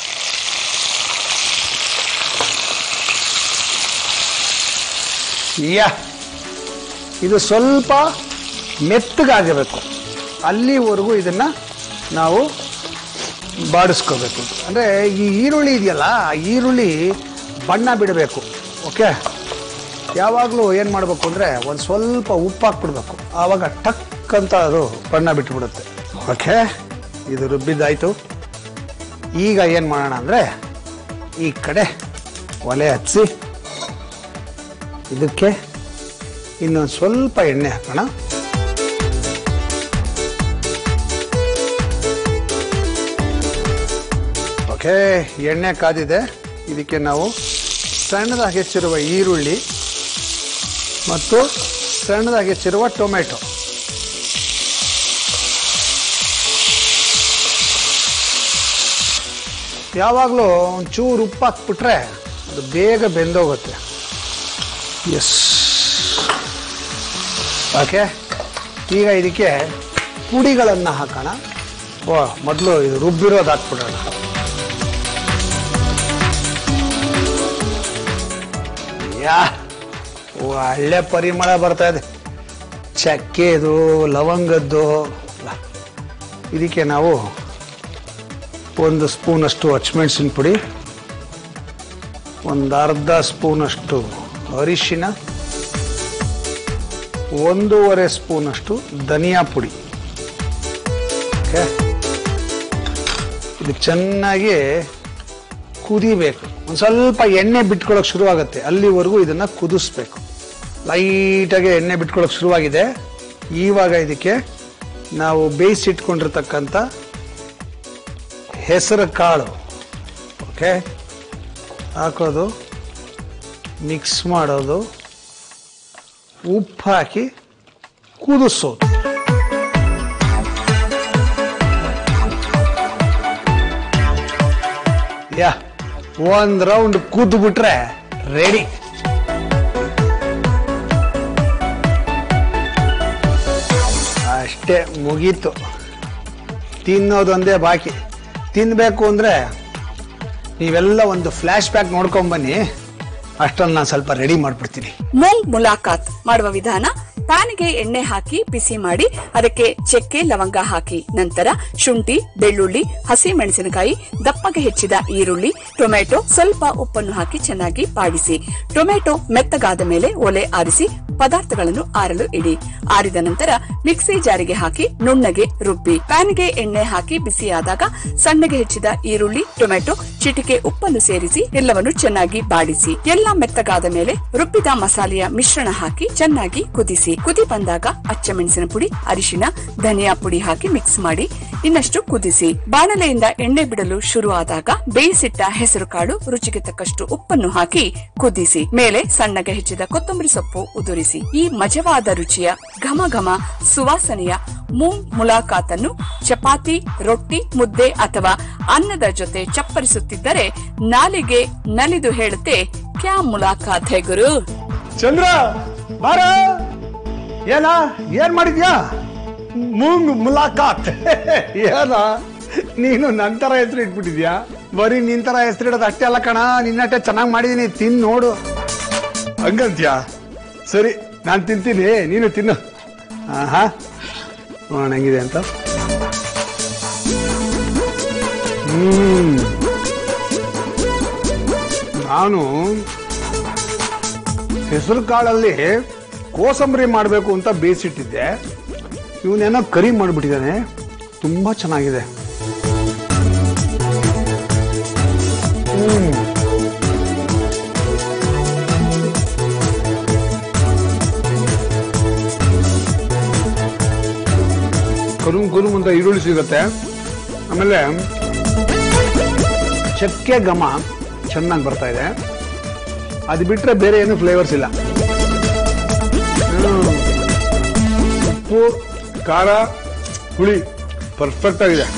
ಯಾ ಇದು ಸ್ವಲ್ಪ ಮೆತ್ತಗಾಗಿರಬೇಕು ಅಲ್ಲಿವರೆಗೂ ಇದನ್ನ ನಾವು ಬಾಡಿಸ್ಕೋಬೇಕು ಅಂದರೆ ಈ ಈರುಳ್ಳಿ ಇದೆಯಲ್ಲ ಆ ಈರುಳ್ಳಿ ಬಣ್ಣ ಬಿಡಬೇಕು ಓಕೆ ಯಾವಾಗಲೂ ಏನು ಮಾಡಬೇಕು ಅಂದರೆ ಒಂದು ಸ್ವಲ್ಪ ಉಪ್ಪು ಹಾಕ್ಬಿಡ್ಬೇಕು ಆವಾಗ ಟಕ್ ಅಂತ ಅದು ಬಣ್ಣ ಬಿಟ್ಬಿಡುತ್ತೆ ಓಕೆ ಇದು ರುಬ್ಬಿದ್ದಾಯ್ತು ಈಗ ಏನು ಮಾಡೋಣ ಅಂದರೆ ಈ ಕಡೆ ಒಲೆ ಹಚ್ಚಿ ಇದಕ್ಕೆ ಇನ್ನೊಂದು ಸ್ವಲ್ಪ ಎಣ್ಣೆ ಹಾಕೋಣ ಓಕೆ ಎಣ್ಣೆ ಕಾದಿದೆ ಇದಕ್ಕೆ ನಾವು ಸಣ್ಣದಾಗಿ ಹೆಚ್ಚಿರುವ ಈರುಳ್ಳಿ ಮತ್ತು ಸಣ್ಣದಾಗಿ ಹೆಚ್ಚಿರುವ ಟೊಮೆಟೊ ಯಾವಾಗಲೂ ಒಂಚೂರು ಉಪ್ಪು ಹಾಕ್ಬಿಟ್ರೆ ಅದು ಬೇಗ ಬೆಂದೋಗುತ್ತೆ ಎಸ್ ಓಕೆ ಈಗ ಇದಕ್ಕೆ ಪುಡಿಗಳನ್ನು ಹಾಕೋಣ ಓ ಮೊದಲು ಇದು ರುಬ್ಬಿರೋದು ಹಾಕ್ಬಿಡೋಣ ಯಾ ಒಳ್ಳೆ ಪರಿಮಳ ಬರ್ತಾ ಇದೆ ಚಕ್ಕೆದು ಲವಂಗದ್ದು ಇದಕ್ಕೆ ನಾವು ಒಂದು ಸ್ಪೂನಷ್ಟು ಹಚ್ಮೆಣಸಿನ ಪುಡಿ ಒಂದು ಅರ್ಧ ಸ್ಪೂನಷ್ಟು ಅರಿಶಿನ ಒಂದೂವರೆ ಸ್ಪೂನಷ್ಟು ಧನಿಯಾ ಪುಡಿ ಓಕೆ ಇದು ಚೆನ್ನಾಗಿ ಕುದಿಬೇಕು ಒಂದು ಸ್ವಲ್ಪ ಎಣ್ಣೆ ಬಿಟ್ಕೊಳ್ಳೋಕೆ ಶುರುವಾಗುತ್ತೆ ಅಲ್ಲಿವರೆಗೂ ಇದನ್ನ ಕುದಿಸ್ಬೇಕು ಲೈಟಾಗಿ ಎಣ್ಣೆ ಬಿಟ್ಕೊಳ್ಳೋಕೆ ಶುರುವಾಗಿದೆ ಇವಾಗ ಇದಕ್ಕೆ ನಾವು ಬೇಯಿಸಿಟ್ಕೊಂಡಿರ್ತಕ್ಕಂಥ ಹೆಸರು ಕಾಳು ಓಕೆ ಹಾಕೋದು ಮಿಕ್ಸ್ ಮಾಡೋದು ಉಪ್ಪು ಹಾಕಿ ಕುದಿಸೋದು ಯಾ ಒಂದ್ ರೌಂಡ್ ಕೂತು ಬಿಟ್ರೆ ರೆಡಿ ಅಷ್ಟೇ ಮುಗೀತು ತಿನ್ನೋದೊಂದೇ ಬಾಕಿ ತಿನ್ಬೇಕು ಅಂದ್ರೆ ನೀವೆಲ್ಲ ಒಂದು ಫ್ಲಾಶ್ ಬ್ಯಾಕ್ ನೋಡ್ಕೊಂಡ್ ಬನ್ನಿ ಅಷ್ಟರಲ್ಲಿ ನಾನು ಸ್ವಲ್ಪ ರೆಡಿ ಮಾಡ್ಬಿಡ್ತೀನಿ ಮೂಂಗ್ ಮುಲಾಕಾತ್ ಮಾಡುವ ವಿಧಾನ ಪ್ಯಾನ್ಗೆ ಎಣ್ಣೆ ಹಾಕಿ ಬಿಸಿ ಮಾಡಿ ಅದಕ್ಕೆ ಚಕ್ಕೆ ಲವಂಗ ಹಾಕಿ ನಂತರ ಶುಂಠಿ ಬೆಳ್ಳುಳ್ಳಿ ಹಸಿ ಮೆಣಸಿನಕಾಯಿ ದಪ್ಪಗೆ ಹೆಚ್ಚಿದ ಈರುಳ್ಳಿ ಟೊಮೆಟೊ ಸ್ವಲ್ಪ ಉಪ್ಪನ್ನು ಹಾಕಿ ಚೆನ್ನಾಗಿ ಬಾಡಿಸಿ ಟೊಮೆಟೊ ಮೆತ್ತಗಾದ ಮೇಲೆ ಒಲೆ ಆರಿಸಿ ಪದಾರ್ಥಗಳನ್ನು ಆರಲು ಇಡಿ ಆರಿದ ನಂತರ ಮಿಕ್ಸಿ ಜಾರಿಗೆ ಹಾಕಿ ನುಣ್ಣಗೆ ರುಬ್ಬಿ ಪ್ಯಾನ್ಗೆ ಎಣ್ಣೆ ಹಾಕಿ ಬಿಸಿಯಾದಾಗ ಸಣ್ಣಗೆ ಹೆಚ್ಚಿದ ಈರುಳ್ಳಿ ಟೊಮೆಟೊ ಚಿಟಿಕೆ ಉಪ್ಪನ್ನು ಸೇರಿಸಿ ಎಲ್ಲವನ್ನು ಚೆನ್ನಾಗಿ ಬಾಡಿಸಿ ಎಲ್ಲ ಮೆತ್ತಗಾದ ಮೇಲೆ ರುಬ್ಬಿದ ಮಸಾಲೆಯ ಮಿಶ್ರಣ ಹಾಕಿ ಚೆನ್ನಾಗಿ ಕುದಿಸಿ ಕುದಿ ಬಂದಾಗ ಅಚ್ಚಮೆಣಸಿನ ಪುಡಿ ಅರಿಶಿನ ಧನಿಯಾ ಪುಡಿ ಹಾಕಿ ಮಿಕ್ಸ್ ಮಾಡಿ ಇನ್ನಷ್ಟು ಕುದಿಸಿ ಬಾಣಲೆಯಿಂದ ಎಣ್ಣೆ ಬಿಡಲು ಶುರು ಆದಾಗ ಬೇಯಿಸಿಟ್ಟ ಹೆಸರು ಕಾಳು ರುಚಿಗೆ ತಕ್ಕಷ್ಟು ಉಪ್ಪನ್ನು ಹಾಕಿ ಕುದಿಸಿ ಮೇಲೆ ಸಣ್ಣಗೆ ಹೆಚ್ಚಿದ ಕೊತ್ತಂಬರಿ ಸೊಪ್ಪು ಉದುರಿಸಿ ಈ ಮಜವಾದ ರುಚಿಯ ಘಮ ಘಮ ಸುವಾಸನೆಯ ಮೂಂಗ್ ಮುಲಾಕಾತನ್ನು ಚಪಾತಿ ರೊಟ್ಟಿ ಮುದ್ದೆ ಅಥವಾ ಅನ್ನದ ಜೊತೆ ಚಪ್ಪರಿಸುತ್ತಿದ್ದರೆ ನಾಲಿಗೆ ನಲಿದು ಹೇಳುತ್ತೆ ಕ್ಯಾ ಮುಲಾಕಾತ್ ಹೇ ಗುರು ಚಂದ್ರ ಬಾರ ಏನ ಏನ್ ಮಾಡಿದ್ಯಾ ಮೂಂಗ್ ಮುಲಾಕಾತ್ ಏನ ನೀನು ನಂತರ ಹೆಸರು ಇಟ್ಬಿಟ್ಟಿದ್ಯಾ ಬರೀ ನಿನ್ ತರ ಹೆಸರಿಡೋದು ಅಷ್ಟೇ ಅಲ್ಲ ಕಣ ನಿನ್ನಟ್ಟೆ ಚೆನ್ನಾಗಿ ಮಾಡಿದೀನಿ ತಿನ್ ನೋಡು ಹಂಗಂತ್ಯಾ ಸರಿ ನಾನು ತಿಂತೀನಿ ನೀನು ತಿನ್ನು ಹಾ ನೋಡೋಣ ಹೆಂಗಿದೆ ಅಂತ ಹ್ಮ್ ನಾನು ಹೆಸರು ಕಾಳಲ್ಲಿ ಕೋಸಂಬರಿ ಮಾಡಬೇಕು ಅಂತ ಬೇಯಿಸಿಟ್ಟಿದ್ದೆ ಇವನೇನೋ ಕರಿ ಮಾಡಿಬಿಟ್ಟಿದ್ದಾನೆ ತುಂಬಾ ಚೆನ್ನಾಗಿದೆ ಹ್ಮ್. ಕರುಮ್ ಕುರುಮ್ ಅಂತ ಈರುಳ್ಳಿ ಸಿಗುತ್ತೆ ಆಮೇಲೆ ಚಕ್ಕೆ ಘಮ ಚೆನ್ನಾಗಿ ಬರ್ತಾ ಇದೆ ಅದು ಬಿಟ್ರೆ ಬೇರೆ ಏನು ಫ್ಲೇವರ್ಸ್ ಇಲ್ಲ ಹ್ಮ್. ಉಪ್ಪು ಖಾರ ಹುಳಿ ಪರ್ಫೆಕ್ಟ್ ಆಗಿದೆ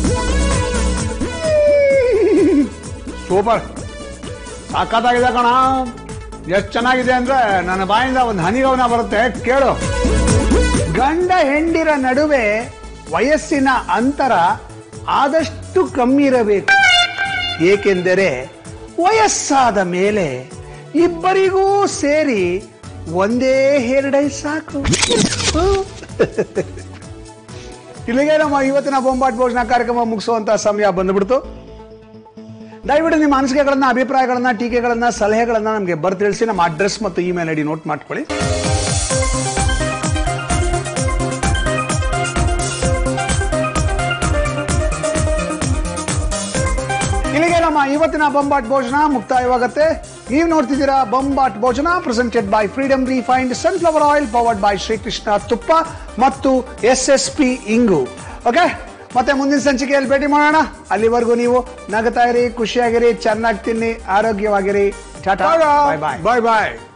ಸೂಪರ್ ಸಾಕಾಗಿದೆ ಕಣ ಎಷ್ಟು ಚೆನ್ನಾಗಿದೆ ಅಂದ್ರೆ ನನ್ನ ಬಾಯಿಂದ ಒಂದು ಹನಿಗವನ ಬರುತ್ತೆ ಕೇಳು ಗಂಡ ಹೆಂಡಿರ ನಡುವೆ ವಯಸ್ಸಿನ ಅಂತರ ಆದಷ್ಟು ಕಮ್ಮಿ ಇರಬೇಕು ಏಕೆಂದರೆ ವಯಸ್ಸಾದ ಮೇಲೆ ಇಬ್ಬರಿಗೂ ಸೇರಿ ಒಂದೇ ಹೆರಡೈ ಸಾಕು ಇಲ್ಲಿಗೆ ನಮ್ಮ ಇವತ್ತಿನ ಬೊಂಬಾಟ್ ಭೋಜನ ಕಾರ್ಯಕ್ರಮ ಮುಗಿಸುವಂತ ಸಮಯ ಬಂದ್ಬಿಡ್ತು ದಯವಿಟ್ಟು ನಿಮ್ಮ ಅನಿಸಿಕೆಗಳನ್ನ ಅಭಿಪ್ರಾಯಗಳನ್ನ ಟೀಕೆಗಳನ್ನ ಸಲಹೆಗಳನ್ನ ನಮಗೆ ಬರ್ ತಿಳಿಸಿ ನಮ್ಮ ಅಡ್ರೆಸ್ ಮತ್ತು ಇಮೇಲ್ ಐ ಡಿ ನೋಟ್ ಮಾಡ್ಕೊಳ್ಳಿ ಇಲ್ಲಿಗೆ ನಮ್ಮ ಇವತ್ತಿನ ಬೊಂಬಾಟ್ ಭೋಜನ ಮುಕ್ತಾಯವಾಗುತ್ತೆ ನೀವು ನೋಡ್ತಿದ್ದೀರಾ Bombat Bhojana presented by freedom refined sunflower oil powered by Srikrishna ತುಪ್ಪ ಮತ್ತು ಎಸ್ ಎಸ್ ಪಿ ಇಂಗು ಓಕೆ ಮತ್ತೆ ಮುಂದಿನ ಸಂಚಿಕೆಯಲ್ಲಿ ಭೇಟಿ ಮಾಡೋಣ ಅಲ್ಲಿವರೆಗೂ ನೀವು ನಗತಾ ಇರಿ ಖುಷಿಯಾಗಿರಿ ಚೆನ್ನಾಗಿ ತಿನ್ನಿ ಆರೋಗ್ಯವಾಗಿರಿ ಟಾಟಾ ಬಾಯ್ ಬಾಯ್ ಬಾಯ್ ಬಾಯ್